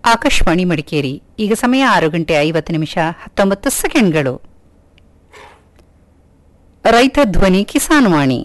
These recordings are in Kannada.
ಆಕಾಶವಾಣಿ ಮಡಿಕೇರಿ ಈಗ ಸಮಯ ಆರು ಗಂಟೆ ಐವತ್ತು ನಿಮಿಷ ಹತ್ತೊಂಬತ್ತು ಸೆಕೆಂಡ್ಗಳು ರೈತ ಧ್ವನಿ ಕಿಸಾನ್ ವಾಣಿ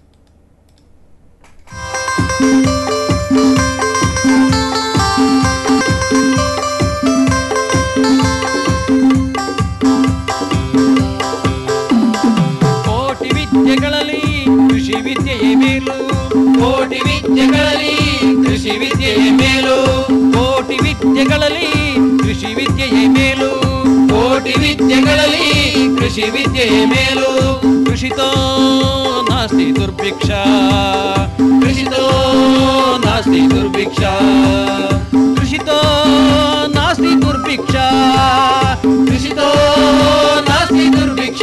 ಕೋಟಿ ವಿದ್ಯೆಗಳಲ್ಲಿ ಕೃಷಿ ವಿದ್ಯೆಯೇ ಮೇಲು ಕೋಟಿ ವಿದ್ಯೆಗಳಲ್ಲಿ ಕೃಷಿ ವಿದ್ಯೆಯೇ ಮೇಲು ಕೋಟಿ ವಿದ್ಯೆಗಳಲ್ಲಿ ಕೃಷಿ ವಿದ್ಯೆಯೇ ಮೇಲು ಕೋಟಿ ವಿದ್ಯೆಗಳಲ್ಲಿ ಕೃಷಿ ವಿದ್ಯೆಯೇ ಮೇಲು ಕೃಷಿತೋ ನಾಸ್ತಿ ದುರ್ಭಿಕ್ಷ ಕೃಷಿತೋ ನಾಸ್ತಿ ದುರ್ಭಿಕ್ಷ ಕೃಷಿತೋ ನಾಸ್ತಿ ದುರ್ಭಿಕ್ಷ ಕೃಷಿತೋ ನಾಸ್ತಿ ದುರ್ಭಿಕ್ಷ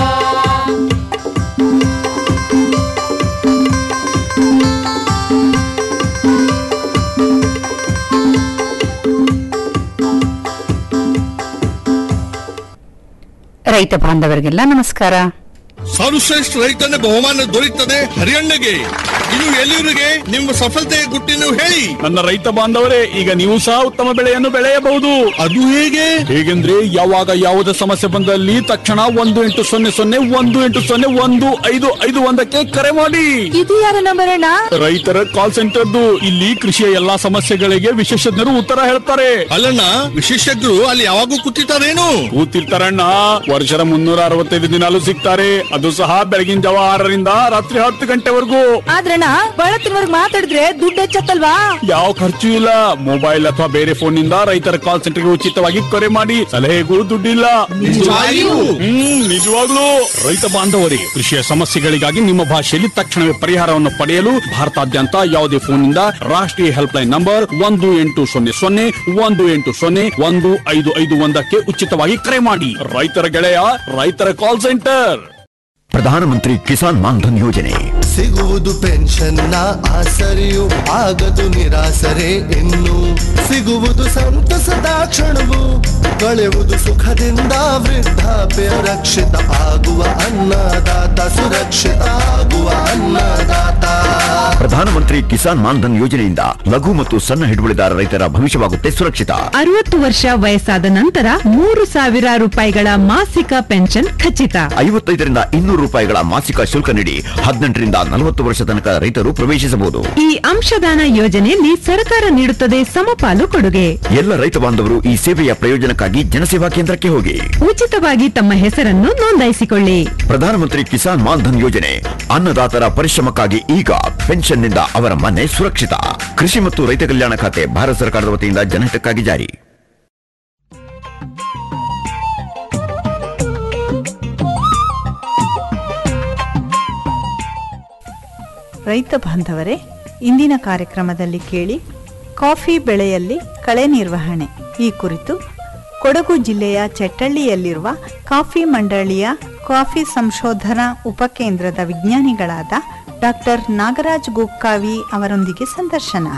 ರೈತ ಬಾಂಧವರಿಗೆಲ್ಲ ನಮಸ್ಕಾರ ಸರ್ವಶ್ರೇಷ್ಠ ರೈತನ ಬಹುಮಾನ ದೊರೆಯುತ್ತದೆ ಹರಿಯಣ್ಣಗೆ ಇದು ಎಲ್ಲಿವರಿಗೆ ನಿಮ್ಮ ಸಫಲತೆಯ ಗುಟ್ಟಿನ ಹೇಳಿ ನನ್ನ ರೈತ ಬಾಂಧವರೇ ಈಗ ನೀವು ಸಹ ಉತ್ತಮ ಬೆಳೆಯನ್ನು ಬೆಳೆಯಬಹುದು ಅದು ಹೇಗೆ ಹೇಗೆಂದ್ರೆ ಯಾವಾಗ ಯಾವುದೇ ಸಮಸ್ಯೆ ಬಂದಲ್ಲಿ ತಕ್ಷಣ ಒಂದು ಎಂಟು ಸೊನ್ನೆ ಸೊನ್ನೆ ಒಂದು ಎಂಟು ಸೊನ್ನೆ ಒಂದು ಐದು ಐದು ಒಂದಕ್ಕೆ ಕರೆ ಮಾಡಿ ಇದು ಯಾರ ನಂಬರ್ ಅಣ್ಣ ರೈತರ ಕಾಲ್ ಸೆಂಟರ್ದು ಇಲ್ಲಿ ಕೃಷಿಯ ಎಲ್ಲಾ ಸಮಸ್ಯೆಗಳಿಗೆ ವಿಶೇಷಜ್ಞರು ಉತ್ತರ ಹೇಳ್ತಾರೆ ಅಲ್ಲಣ್ಣ ವಿಶೇಷಜ್ಞರು ಅಲ್ಲಿ ಯಾವಾಗೂ ಕೂತಿರ್ತಾರೇನು ಕೂತಿರ್ತಾರಣ್ಣ ವರ್ಷದ ಮುನ್ನೂರ ಅರವತ್ತೈದು ದಿನಾಲು ಸಿಗ್ತಾರೆ ಅದು ಸಹ ಬೆಳಗಿನ ಜಾವ ಆರರಿಂದ ರಾತ್ರಿ ಹತ್ತು ಗಂಟೆವರೆಗೂ ಆದ್ರಣ್ಣ ಬಳತ್ತಿನವರ್ಗ್ ಮಾತಾಡಿದ್ರೆ ದುಡ್ಡು ಹೆಚ್ಚತ್ತಲ್ವಾ ಯಾವ ಖರ್ಚು ಇಲ್ಲ ಮೊಬೈಲ್ ಅಥವಾ ಬೇರೆ ಫೋನ್ ನಿಂದ ರೈತರ ಕಾಲ್ ಸೆಂಟರ್ಗೆ ಉಚಿತವಾಗಿ ಕರೆ ಮಾಡಿ ಸಲಹೆಗೂ ದುಡ್ಡಿಲ್ಲ ನಿಜವಾಗಿಯೂ? ಹ್ಮ್ ನಿಜವಾಗ್ಲೂ ರೈತ ಬಾಂಧವರಿಗೆ ಕೃಷಿಯ ಸಮಸ್ಯೆಗಳಿಗಾಗಿ ನಿಮ್ಮ ಭಾಷೆಯಲ್ಲಿ ತಕ್ಷಣವೇ ಪರಿಹಾರವನ್ನು ಪಡೆಯಲು ಭಾರತಾದ್ಯಂತ ಯಾವುದೇ ಫೋನ್ ನಿಂದ ರಾಷ್ಟ್ರೀಯ ಹೆಲ್ಪ್ ಲೈನ್ ನಂಬರ್ ಒಂದು ಎಂಟು ಸೊನ್ನೆ ಸೊನ್ನೆ ಒಂದು ಎಂಟು ಸೊನ್ನೆ ಒಂದು ಐದು ಐದು ಒಂದಕ್ಕೆ ಉಚಿತವಾಗಿ ಕರೆ ಮಾಡಿ ರೈತರ ಗೆಳೆಯ ರೈತರ ಕಾಲ್ ಸೆಂಟರ್ ಪ್ರಧಾನಮಂತ್ರಿ ಕಿಸಾನ್ ಮಾನ್ಧನ್ ಯೋಜನೆ ಸಿಗುವುದು ಪೆನ್ಷನ್ನ ಆಸರೆಯು ಆಗದು ನಿರಾಸರೆ ಇನ್ನು ಸಿಗುವುದು ಸಂತಸದ ಕ್ಷಣವು ಕಳೆಯುವುದು ಸುಖದಿಂದ ವೃದ್ಧಾಪ್ಯ ರಕ್ಷಿತ ಆಗುವ ಅನ್ನದಾತ ಸುರಕ್ಷಿತ ಆಗುವ ಅನ್ನದಾತ ಪ್ರಧಾನಮಂತ್ರಿ ಕಿಸಾನ್ ಮಾನ್ಧನ್ ಯೋಜನೆಯಿಂದ ಲಘು ಮತ್ತು ಸಣ್ಣ ಹಿಡುವಳಿದಾರ ರೈತರ ಭವಿಷ್ಯವಾಗುತ್ತೆ ಸುರಕ್ಷಿತ ಅರವತ್ತು ವರ್ಷ ವಯಸ್ಸಾದ ನಂತರ ಮೂರು ಸಾವಿರ ರೂಪಾಯಿಗಳ ಮಾಸಿಕ ಪೆನ್ಷನ್ ಖಚಿತ ಐವತ್ತೈದರಿಂದ ಇನ್ನೂರು ರೂಪಾಯಿಗಳ ಮಾಸಿಕ ಶುಲ್ಕ ನೀಡಿ ಹದಿನೆಂಟರಿಂದ ನಲವತ್ತು ವರ್ಷ ತನಕ ರೈತರು ಪ್ರವೇಶಿಸಬಹುದು ಈ ಅಂಶದಾನ ಯೋಜನೆಯಲ್ಲಿ ಸರ್ಕಾರ ನೀಡುತ್ತದೆ ಸಮಪಾಲು ಕೊಡುಗೆ ಎಲ್ಲ ರೈತ ಬಾಂಧವರು ಈ ಸೇವೆಯ ಪ್ರಯೋಜನಕ್ಕಾಗಿ ಜನಸೇವಾ ಕೇಂದ್ರಕ್ಕೆ ಹೋಗಿ ಉಚಿತವಾಗಿ ತಮ್ಮ ಹೆಸರನ್ನು ನೋಂದಾಯಿಸಿಕೊಳ್ಳಿ ಪ್ರಧಾನಮಂತ್ರಿ ಕಿಸಾನ್ ಮಾನ್ಧನ್ ಯೋಜನೆ ಅನ್ನದಾತರ ಪರಿಶ್ರಮಕ್ಕಾಗಿ ಈಗ ಪೆನ್ಷನ್ನಿಂದ ಅವರ ಮನೆ ಸುರಕ್ಷಿತ ಕೃಷಿ ಮತ್ತು ರೈತ ಕಲ್ಯಾಣ ಖಾತೆ ಭಾರತ ಸರ್ಕಾರದ ವತಿಯಿಂದ ಜನಹಿತಕ್ಕಾಗಿ ಜಾರಿ ರೈತ ಬಾಂಧವರೇ ಇಂದಿನ ಕಾರ್ಯಕ್ರಮದಲ್ಲಿ ಕೇಳಿ ಕಾಫಿ ಬೆಳೆಯಲ್ಲಿ ಕಳೆ ನಿರ್ವಹಣೆ ಈ ಕುರಿತು ಕೊಡಗು ಜಿಲ್ಲೆಯ ಚೆಟ್ಟಳ್ಳಿಯಲ್ಲಿರುವ ಕಾಫಿ ಮಂಡಳಿಯ ಕಾಫಿ ಸಂಶೋಧನಾ ಉಪಕೇಂದ್ರದ ವಿಜ್ಞಾನಿಗಳಾದ ಡಾಕ್ಟರ್ ನಾಗರಾಜ್ ಗುಕ್ಕಾವಿ ಅವರೊಂದಿಗೆ ಸಂದರ್ಶನ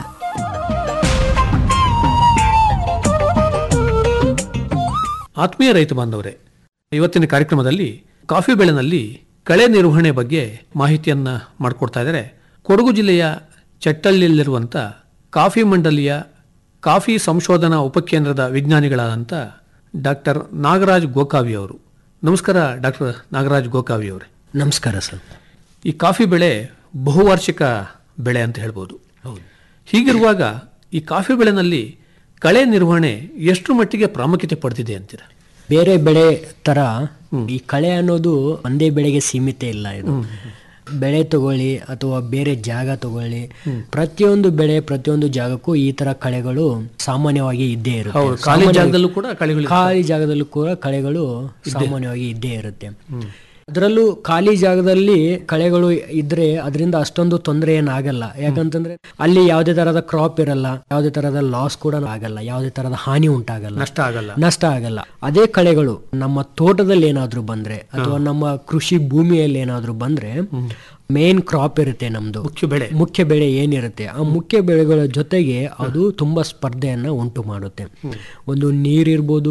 ಆತ್ಮೀಯ ರೈತ ಬಾಂಧವರೇ ಇವತ್ತಿನ ಕಾರ್ಯಕ್ರಮದಲ್ಲಿ ಕಾಫಿ ಬೆಳೆನಲ್ಲಿ ಕಳೆ ನಿರ್ವಹಣೆ ಬಗ್ಗೆ ಮಾಹಿತಿಯನ್ನ ಮಾಡಿಕೊಡ್ತಾ ಇದ್ದಾರೆ ಕೊಡಗು ಜಿಲ್ಲೆಯ ಚಟ್ಟಳ್ಳಿಯಲ್ಲಿರುವಂಥ ಕಾಫಿ ಮಂಡಲಿಯ ಕಾಫಿ ಸಂಶೋಧನಾ ಉಪಕೇಂದ್ರದ ವಿಜ್ಞಾನಿಗಳಾದಂಥ ಡಾಕ್ಟರ್ ನಾಗರಾಜ್ ಗೋಕಾವಿ ಅವರು ನಮಸ್ಕಾರ ಡಾಕ್ಟರ್ ನಾಗರಾಜ್ ಗೋಕಾವಿ ಅವರೇ ನಮಸ್ಕಾರ ಸರ್ ಈ ಕಾಫಿ ಬೆಳೆ ಬಹುವಾರ್ಷಿಕ ಬೆಳೆ ಅಂತ ಹೇಳ್ಬೋದು ಹೀಗಿರುವಾಗ ಈ ಕಾಫಿ ಬೆಳೆನಲ್ಲಿ ಕಳೆ ನಿರ್ವಹಣೆ ಎಷ್ಟು ಮಟ್ಟಿಗೆ ಪ್ರಾಮುಖ್ಯತೆ ಪಡೆದಿದೆ ಅಂತೀರಾ ಬೇರೆ ಬೆಳೆ ತರ ಈ ಕಳೆ ಅನ್ನೋದು ಒಂದೇ ಬೆಳೆಗೆ ಸೀಮಿತ ಇಲ್ಲ ಇದು ಬೆಳೆ ತಗೊಳ್ಳಿ ಅಥವಾ ಬೇರೆ ಜಾಗ ತಗೊಳ್ಳಿ ಪ್ರತಿಯೊಂದು ಬೆಳೆ ಪ್ರತಿಯೊಂದು ಜಾಗಕ್ಕೂ ಈ ತರ ಕಳೆಗಳು ಸಾಮಾನ್ಯವಾಗಿ ಇದ್ದೇ ಇರುತ್ತೆ ಹೌದು, ಖಾಲಿ ಸಾಮಾನ್ಯವಾಗಿ- ಜಾಗದಲ್ಲೂ ಕೂಡ ಕಳೆಗಳು ಇರ್ತವೆ. ಖಾಲಿ ಜಾಗದಲ್ಲೂ ಕೂಡ ಕಳೆಗಳು ಸಾಮಾನ್ಯವಾಗಿ ಇದ್ದೇ ಇರುತ್ತೆ ಅದರಲ್ಲೂ ಖಾಲಿ ಜಾಗದಲ್ಲಿ ಕಳೆಗಳು ಇದ್ರೆ ಅದರಿಂದ ಅಷ್ಟೊಂದು ತೊಂದರೆ ಏನಾಗಲ್ಲ ಯಾಕಂತಂದ್ರೆ ಅಲ್ಲಿ ಯಾವುದೇ ತರಹದ ಕ್ರಾಪ್ ಇರಲ್ಲ ಯಾವುದೇ ತರಹದ ಲಾಸ್ ಕೂಡ ಆಗಲ್ಲ ಯಾವುದೇ ತರಹದ ಹಾನಿ ಉಂಟಾಗಲ್ಲ ನಷ್ಟ ಆಗಲ್ಲ ನಷ್ಟ ಆಗಲ್ಲ ಅದೇ ಕಳೆಗಳು ನಮ್ಮ ತೋಟದಲ್ಲಿ ಏನಾದ್ರೂ ಬಂದ್ರೆ ಅಥವಾ ನಮ್ಮ ಕೃಷಿ ಭೂಮಿಯಲ್ಲಿ ಏನಾದ್ರೂ ಬಂದ್ರೆ ಮೇನ್ ಕ್ರಾಪ್ ಇರುತ್ತೆ ನಮ್ದು ಮುಖ್ಯ ಬೆಳೆ ಮುಖ್ಯ ಬೆಳೆ ಏನಿರುತ್ತೆ ಆ ಮುಖ್ಯ ಬೆಳೆಗಳ ಜೊತೆಗೆ ಅದು ತುಂಬಾ ಸ್ಪರ್ಧೆಯನ್ನ ಉಂಟು ಮಾಡುತ್ತೆ ಒಂದು ನೀರಿರ್ಬೋದು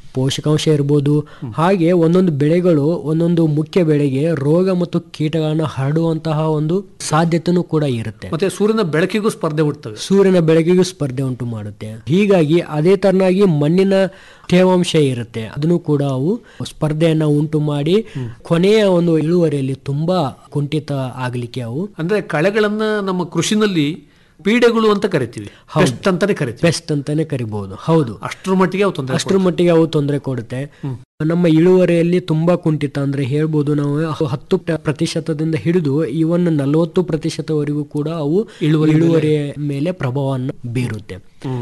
ಪೋಷಕಾಂಶ ಇರ್ಬೋದು ಹಾಗೆ ಒಂದೊಂದು ಬೆಳೆಗಳು ಒಂದೊಂದು ಮುಖ್ಯ ಬೆಳೆಗೆ ರೋಗ ಮತ್ತು ಕೀಟಗಳನ್ನ ಹರಡುವಂತಹ ಒಂದು ಸಾಧ್ಯತೆನೂ ಕೂಡ ಇರುತ್ತೆ ಮತ್ತೆ ಸೂರ್ಯನ ಬೆಳಕಿಗೂ ಸ್ಪರ್ಧೆ ಹುಟ್ಟುತ್ತವೆ ಸೂರ್ಯನ ಬೆಳಕಿಗೂ ಸ್ಪರ್ಧೆ ಉಂಟು ಮಾಡುತ್ತೆ ಹೀಗಾಗಿ ಅದೇ ತರನಾಗಿ ಮಣ್ಣಿನ ತೇವಾಂಶ ಇರುತ್ತೆ ಅದನ್ನು ಕೂಡ ಅವು ಸ್ಪರ್ಧೆಯನ್ನ ಉಂಟು ಮಾಡಿ ಕೊನೆಯ ಒಂದು ಇಳುವರಿಯಲ್ಲಿ ತುಂಬಾ ಕುಂಠಿತ ಆಗ್ಲಿಕ್ಕೆ ಅವು ಅಂದ್ರೆ ಕಳೆಗಳನ್ನ ನಮ್ಮ ಕೃಷಿನಲ್ಲಿ ಪೀಡೆಗಳು ಅಂತ ಕರಿತೀವಿ ಪೆಸ್ಟ್ ಅಂತಾನೆ ಕರಿತೀವಿ ಬೆಸ್ಟ್ ಅಂತಾನೆ ಕರಿಬಹುದು ಹೌದು ಅಷ್ಟರ ಮಟ್ಟಿಗೆ ಅವು ತೊಂದರೆ ಅಷ್ಟರ ಮಟ್ಟಿಗೆ ಅವು ತೊಂದರೆ ಕೊಡುತ್ತೆ ನಮ್ಮ ಇಳುವರಿಯಲ್ಲಿ ತುಂಬಾ ಕುಂಠಿತ ಅಂದ್ರೆ ಹೇಳ್ಬೋದು ನಾವು ಹತ್ತು ಪ್ರ- ಪ್ರತಿಶತದಿಂದ ಹಿಡಿದು ಇವನ್ ನಲವತ್ತು ಪ್ರತಿಶತವರೆಗೂ ಕೂಡ ಅವು ಇಳುವರಿ ಇಳುವರಿಯ ಮೇಲೆ ಪ್ರಭಾವವನ್ನು ಬೀರುತ್ತೆ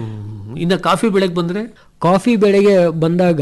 ಇನ್ನ ಕಾಫಿ ಬೆಳೆಗೆ ಬಂದ್ರೆ ಕಾಫಿ ಬೆಳೆಗೆ ಬಂದಾಗ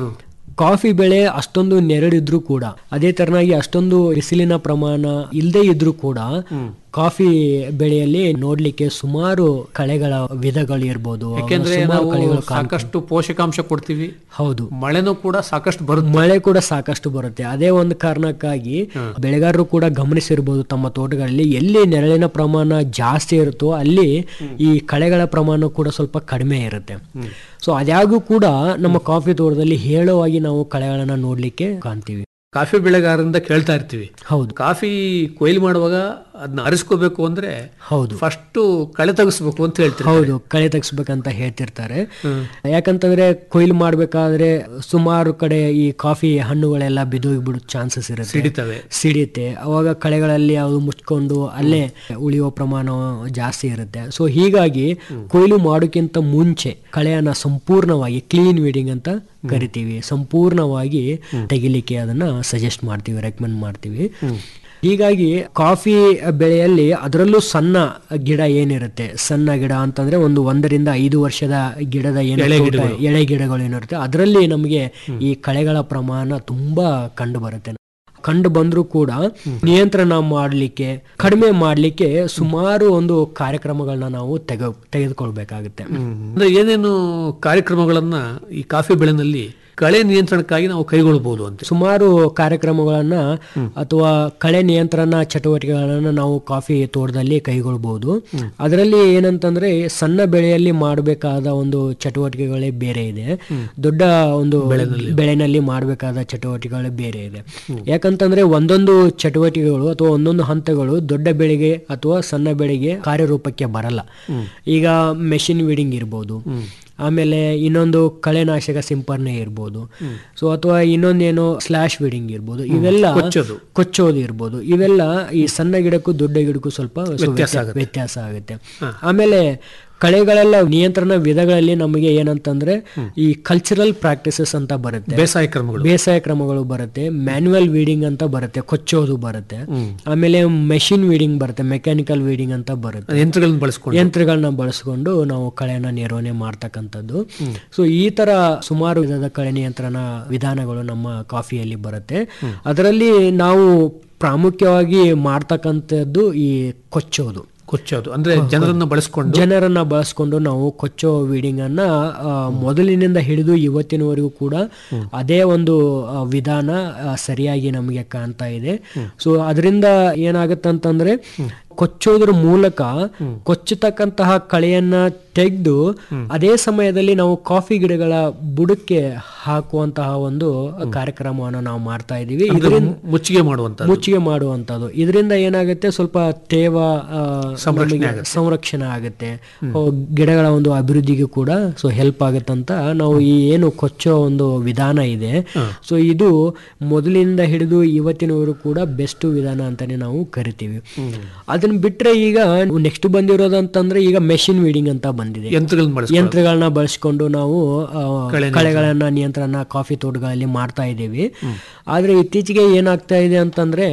ಕಾಫಿ ಬೆಳೆ ಅಷ್ಟೊಂದು ನೆರಳಿದ್ರು ಕೂಡ ಅದೇ ತರನಾಗಿ ಅಷ್ಟೊಂದು ಬಿಸಿಲಿನ ಪ್ರಮಾಣ ಇಲ್ಲದೆ ಇದ್ರೂ ಕೂಡ ಕಾಫಿ ಬೆಳೆಯಲ್ಲಿ ನೋಡ್ಲಿಕ್ಕೆ ಸುಮಾರು ಕಳೆಗಳ ವಿಧಗಳು ಇರ್ಬೋದು ಯಾಕೆಂದ್ರೆ ಸುಮಾರು ನಾವು ಕಳೆಗಳು ಕಾಣ್ತವೆ. ಸಾಕಷ್ಟು ಪೋಷಕಾಂಶ ಕೊಡ್ತೀವಿ ಹೌದು ಮಳೆನೂ ಕೂಡ ಸಾಕಷ್ಟು ಬರುತ್ತೆ ಮಳೆ ಕೂಡ ಸಾಕಷ್ಟು ಬರುತ್ತೆ ಅದೇ ಒಂದು ಕಾರಣಕ್ಕಾಗಿ ಬೆಳೆಗಾರರು ಕೂಡ ಗಮನಿಸಿರ್ಬೋದು ತಮ್ಮ ತೋಟಗಳಲ್ಲಿ ಎಲ್ಲಿ ನೆರಳಿನ ಪ್ರಮಾಣ ಜಾಸ್ತಿ ಇರುತ್ತೋ ಅಲ್ಲಿ ಈ ಕಳೆಗಳ ಪ್ರಮಾಣ ಕೂಡ ಸ್ವಲ್ಪ ಕಡಿಮೆ ಇರುತ್ತೆ ಸೊ ಅದ್ಯಾಗೂ ಕೂಡ ನಮ್ಮ ಕಾಫಿ ತೋಟದಲ್ಲಿ ಹೇಳುವಾಗಿ ನಾವು ಕಳೆಗಳನ್ನ ನೋಡ್ಲಿಕ್ಕೆ ಕಾಣ್ತೀವಿ ಕಾಫಿ ಬೆಳೆಗಾರರಿಂದ ಕೇಳ್ತಾ ಇರ್ತೀವಿ ಹೌದು ಕಾಫಿ ಕೊಯ್ಲು ಮಾಡುವಾಗ ಅದನ್ನ ಅರಿಸ್ಕೋಬೇಕು ಅಂದ್ರೆ ಹೌದು ಫಸ್ಟ್ ಕಳೆ ತೆಗಿಸ್ಬೇಕು ಅಂತ ಹೇಳ್ತೀವಿ ಹೌದು ಕಳೆ ತೆಗಿಸ್ಬೇಕಂತ ಹೇಳ್ತಿರ್ತಾರೆ ಯಾಕಂತಂದ್ರೆ ಕೊಯ್ಲು ಮಾಡ್ಬೇಕಾದ್ರೆ ಸುಮಾರು ಕಡೆ ಈ ಕಾಫಿ ಹಣ್ಣುಗಳೆಲ್ಲ ಬಿದ್ದೋಗಿ ಬಿಡೋ ಚಾನ್ಸಸ್ ಇರುತ್ತೆ ಸಿಡಿತವೆ ಸಿಡಿಯುತ್ತೆ ಅವಾಗ ಕಳೆಗಳಲ್ಲಿ ಅದು ಮುಚ್ಕೊಂಡು ಅಲ್ಲೇ ಉಳಿಯುವ ಪ್ರಮಾಣ ಜಾಸ್ತಿ ಇರುತ್ತೆ ಸೊ ಹೀಗಾಗಿ ಕೊಯ್ಲು ಮಾಡೋಕ್ಕಿಂತ ಮುಂಚೆ ಕಳೆಯನ್ನ ಸಂಪೂರ್ಣವಾಗಿ ಕ್ಲೀನ್ ವೀಡಿಂಗ್ ಅಂತ ಕರಿತೀವಿ ಸಂಪೂರ್ಣವಾಗಿ ತೆಗಿಲಿಕ್ಕೆ ಅದನ್ನ ಸಜೆಸ್ಟ್ ಮಾಡ್ತೀವಿ ರೆಕಮೆಂಡ್ ಮಾಡ್ತೀವಿ ಹೀಗಾಗಿ ಕಾಫಿ ಬೆಳೆಯಲ್ಲಿ ಅದರಲ್ಲೂ ಸಣ್ಣ ಗಿಡ ಏನಿರುತ್ತೆ ಸಣ್ಣ ಗಿಡ ಅಂತಂದ್ರೆ ಒಂದು ಒಂದರಿಂದ ಐದು ವರ್ಷದ ಗಿಡದ ಏನು ಎಳೆ ತೋಟ- ಗಿಡಗಳು. ಎಳೆ ಗಿಡಗಳು ಏನಿರುತ್ತೆ ಅದರಲ್ಲಿ ನಮಗೆ ಈ ಕಳೆಗಳ ಪ್ರಮಾಣ ತುಂಬಾ ಕಂಡು ಬರುತ್ತೆ ಕಂಡು ಬಂದರೂ ಕೂಡ ನಿಯಂತ್ರಣ ಮಾಡಲಿಕ್ಕೆ ಕಡಿಮೆ ಮಾಡಲಿಕ್ಕೆ ಸುಮಾರು ಒಂದು ಕಾರ್ಯಕ್ರಮಗಳನ್ನ ನಾವು ತೆಗೆ ತೆಗೆದುಕೊಳ್ಬೇಕಾಗುತ್ತೆ ಅಂದ್ರೆ ಏನೇನು ಕಾರ್ಯಕ್ರಮಗಳನ್ನ ಈ ಕಾಫಿ ಬೆಳೆನಲ್ಲಿ ಕಳೆ ನಿಯಂತ್ರಣಕ್ಕಾಗಿ ನಾವು ಕೈಗೊಳ್ಳಬಹುದು ಅಂತ ಸುಮಾರು ಕಾರ್ಯಕ್ರಮಗಳನ್ನ ಅಥವಾ ಕಳೆ ನಿಯಂತ್ರಣ ಚಟುವಟಿಕೆಗಳನ್ನ ನಾವು ಕಾಫಿ ತೋಟದಲ್ಲಿ ಕೈಗೊಳ್ಬಹುದು ಅದರಲ್ಲಿ ಏನಂತಂದ್ರೆ ಸಣ್ಣ ಬೆಳೆಯಲ್ಲಿ ಮಾಡಬೇಕಾದ ಒಂದು ಚಟುವಟಿಕೆಗಳೇ ಬೇರೆ ಇದೆ ದೊಡ್ಡ ಒಂದು ಬೆಳೆನಲ್ಲಿ ಮಾಡಬೇಕಾದ ಚಟುವಟಿಕೆಗಳೇ ಬೇರೆ ಇದೆ ಯಾಕಂತಂದ್ರೆ ಒಂದೊಂದು ಚಟುವಟಿಕೆಗಳು ಅಥವಾ ಒಂದೊಂದು ಹಂತಗಳು ದೊಡ್ಡ ಬೆಳೆಗೆ ಅಥವಾ ಸಣ್ಣ ಬೆಳೆಗೆ ಕಾರ್ಯರೂಪಕ್ಕೆ ಬರಲ್ಲ ಈಗ ಮೆಷಿನ್ ವೀಡಿಂಗ್ ಇರ್ಬೋದು ಆಮೇಲೆ ಇನ್ನೊಂದು ಕಳೆನಾಶಕ ಸಿಂಪರಣೆ ಇರ್ಬೋದು ಸೊ ಅಥವಾ ಇನ್ನೊಂದೇನು ಸ್ಲಾಶ್ ವೀಡಿಂಗ್ ಇರ್ಬೋದು ಇವೆಲ್ಲ ಕೊಚ್ಚೋದು. ಕೊಚ್ಚೋದು ಇರ್ಬೋದು ಇವೆಲ್ಲ ಈ ಸಣ್ಣ ಗಿಡಕ್ಕೂ ದೊಡ್ಡ ಗಿಡಕ್ಕೂ ಸ್ವಲ್ಪ ಸೊ ವ್ಯತ್ಯಾಸ ವ್ಯತ್ಯಾ- ಆಗುತ್ತೆ. ವ್ಯತ್ಯಾಸ ಆಗುತ್ತೆ ಆಮೇಲೆ ಕಳೆಗಳೆಲ್ಲ ನಿಯಂತ್ರಣ ವಿಧಗಳಲ್ಲಿ ನಮಗೆ ಏನಂತಂದ್ರೆ ಈ ಕಲ್ಚರಲ್ ಪ್ರಾಕ್ಟೀಸಸ್ ಅಂತ ಬರುತ್ತೆ ಬೇಸಾಯ ಕ್ರಮಗಳು ಬೇಸಾಯ ಕ್ರಮಗಳು ಬರುತ್ತೆ ಮ್ಯಾನ್ಯುವಲ್ ವೀಡಿಂಗ್ ಅಂತ ಬರುತ್ತೆ ಕೊಚ್ಚೋದು ಬರುತ್ತೆ ಆಮೇಲೆ ಮೆಷಿನ್ ವೀಡಿಂಗ್ ಬರುತ್ತೆ ಮೆಕ್ಯಾನಿಕಲ್ ವೀಡಿಂಗ್ ಅಂತ ಬರುತ್ತೆ ಯಂತ್ರಗಳನ್ನ ಬಳಸ್ಕೊಂಡು ಯಂತ್ರಗಳನ್ನ ಬಳಸ್ಕೊಂಡು ನಾವು ಕಳೆಯನ್ನ ನಿರ್ವಹಣೆ ಮಾಡ್ತಕ್ಕಂಥದ್ದು ಸೊ ಈ ತರ ಸುಮಾರು ವಿಧದ ಕಳೆ ನಿಯಂತ್ರಣ ವಿಧಾನಗಳು ನಮ್ಮ ಕಾಫಿಯಲ್ಲಿ ಬರುತ್ತೆ ಅದರಲ್ಲಿ ನಾವು ಪ್ರಾಮುಖ್ಯವಾಗಿ ಮಾಡ್ತಕ್ಕಂಥದ್ದು ಈ ಕೊಚ್ಚೋದು ಕೊಚ್ಚೋದು ಅಂದ್ರೆ ಜನರನ್ನ ಬಳಸ್ಕೊಂಡು ಜನರನ್ನ ಬಳಸ್ಕೊಂಡು ನಾವು ಕೊಚ್ಚೋ ವೀಡಿಂಗ್ ಅನ್ನ ಆ, ಮೊದಲಿನಿಂದ ಹಿಡಿದು ಇವತ್ತಿನವರೆಗೂ ಕೂಡ ಅದೇ ಒಂದು ಆ, ವಿಧಾನ ಆ, ಸರಿಯಾಗಿ ನಮಗೆ ಕಾಣ್ತಾ ಇದೆ ಸೊ ಅದರಿಂದ ಏನಾಗುತ್ತೆ ಅಂತಂದ್ರೆ ಕೊಚ್ಚೋದ್ರ ಮೂಲಕ ಕೊಚ್ಚತಕ್ಕಂತಹ ಕಳೆಯನ್ನ ತೆಗೆದು ಅದೇ ಸಮಯದಲ್ಲಿ ನಾವು ಕಾಫಿ ಗಿಡಗಳ ಬುಡಕ್ಕೆ ಹಾಕುವಂತಹ ಒಂದು ಕಾರ್ಯಕ್ರಮವನ್ನು ನಾವು ಮಾಡ್ತಾ ಇದೀವಿ ಅಂದ್ರೆ ಇದರಿಂದ ಮುಚ್ಚಿಗೆ ಮಾಡುವಂತ ಮುಚ್ಚಿಗೆ ಮಾಡುವಂತದ್ದು ಇದರಿಂದ ಏನಾಗುತ್ತೆ ಸ್ವಲ್ಪ ತೇವ ಆ, ಸಂರಕ್ಷಣೆ ನಮಗೆ ಆಗುತ್ತೆ. ಸಂರಕ್ಷಣೆ ಆಗುತ್ತೆ ಓ, ಗಿಡಗಳ ಒಂದು ಅಭಿವೃದ್ಧಿಗೂ ಕೂಡ ಸೊ ಹೆಲ್ಪ್ ಆಗುತ್ತಂತ ನಾವು ಈ ಏನು ಕೊಚ್ಚೋ ಒಂದು ವಿಧಾನ ಇದೆ ಸೊ ಇದು ಮೊದಲಿಂದ ಹಿಡಿದು ಇವತ್ತಿನವರೆಗೂ ಕೂಡ ಬೆಸ್ಟ್ ವಿಧಾನ ಅಂತಾನೆ ನಾವು ಕರಿತೀವಿ ಅದನ್ನ ಬಿಟ್ರೆ ಈಗ ನೆಕ್ಸ್ಟ್ ಬಂದಿರೋದಂತಂದ್ರೆ ಈಗ ಮೆಷಿನ್ ವೀಡಿಂಗ್ ಅಂತ ಬಂದಿದೆ ಯಂತ್ರಗಳನ್ನ ಬಳಸ್ಕೊಂಡು ಯಂತ್ರಗಳನ್ನ ಬಳಸ್ಕೊಂಡು ನಾವು ಆ, ಕಳೆ ಕಳೆಗಳನ್ನ ನಿಯಂತ್ರಣ ಕಾಫಿ ತೋಟಗಳಲ್ಲಿ ಮಾಡ್ತಾ ಇದ್ದೀವಿ ಆದ್ರೆ ಇತ್ತೀಚೆಗೆ ಏನಾಗ್ತಾ ಇದೆ ಅಂತಂದ್ರೆ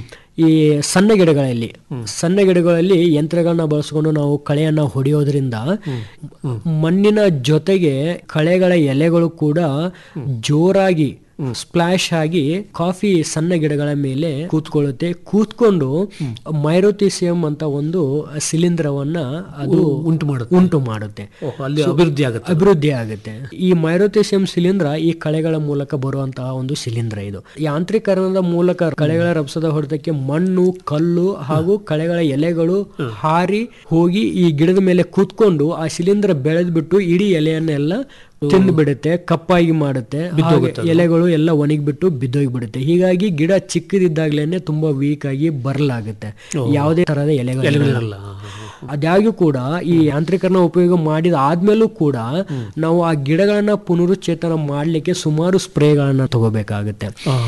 ಈ ಸಣ್ಣ ಗಿಡಗಳಲ್ಲಿ ಸಣ್ಣ ಗಿಡಗಳಲ್ಲಿ ಯಂತ್ರಗಳನ್ನ ಬಳಸ್ಕೊಂಡು ನಾವು ಕಳೆಯನ್ನ ಹೊಡೆಯೋದ್ರಿಂದ ಮಣ್ಣಿನ ಜೊತೆಗೆ ಕಳೆಗಳ ಎಲೆಗಳು ಕೂಡ ಜೋರಾಗಿ ಸ್ಪ್ಲಾಶ್ ಆಗಿ ಕಾಫಿ ಸಣ್ಣ ಗಿಡಗಳ ಮೇಲೆ ಕೂತ್ಕೊಳ್ಳುತ್ತೆ ಕೂತ್ಕೊಂಡು ಮೈರೋತಿಸಿಯಂ ಅಂತ ಒಂದು ಶಿಲೀಂಧ್ರವನ್ನ ಅದು ಉಂಟು ಮಾಡುತ್ತೆ ಉಂಟು ಮಾಡುತ್ತೆ ಓಹ್, ಅಲ್ಲಿ ಅಭಿವೃದ್ಧಿ ಆಗುತ್ತೆ ಅಭಿವೃದ್ಧಿ ಆಗುತ್ತೆ ಈ ಮೈರೋಥಿಸಿಯಂ ಶಿಲೀಂಧ್ರ ಈ ಕಳೆಗಳ ಮೂಲಕ ಬರುವಂತಹ ಒಂದು ಶಿಲೀಂಧ್ರ ಇದು ಯಾಂತ್ರೀಕರಣದ ಮೂಲಕ ಕಳೆಗಳ ರಭಸದ ಹೊಡೆತಕ್ಕೆ ಮಣ್ಣು ಕಲ್ಲು ಹಾಗೂ ಕಳೆಗಳ ಎಲೆಗಳು ಹಾರಿ ಹೋಗಿ ಈ ಗಿಡದ ಮೇಲೆ ಕೂತ್ಕೊಂಡು ಆ ಶಿಲೀಂಧ್ರ ಬೆಳೆದ್ಬಿಟ್ಟು ಇಡೀ ಎಲೆಯನ್ನೆಲ್ಲ ತಿಂದು ಬಿಡುತ್ತೆ ಕಪ್ಪಾಗಿ ಮಾಡುತ್ತೆ ಬಿದ್ದೋಗುತ್ತೆ ಹಾಗೆ ಎಲೆಗಳು ಎಲ್ಲ ಒಣಗಿಬಿಟ್ಟು ಬಿದ್ದೋಗಿ ಬಿಡುತ್ತೆ ಹೀಗಾಗಿ ಗಿಡ ಚಿಕ್ಕದಿದ್ದಾಗ್ಲೇನೆ ತುಂಬಾ ವೀಕ್ ಆಗಿ ಬರಲಾಗುತ್ತೆ ಯಾವುದೇ ತರಹದ ಎಲೆಗಳು ಎಲೆಗಳಿರಲ್ಲ. ಅದಾಗ್ಯೂ ಕೂಡ ಈ ಯಾಂತ್ರೀಕರಣ ಉಪಯೋಗ ಮಾಡಿದ ಆದ್ಮೇಲೂ ಕೂಡ ನಾವು ಆ ಗಿಡಗಳನ್ನ ಪುನರುಚ್ಚೇತನ ಮಾಡ್ಲಿಕ್ಕೆ ಸುಮಾರು ಸ್ಪ್ರೇಗಳನ್ನ ತಗೋಬೇಕಾಗುತ್ತೆ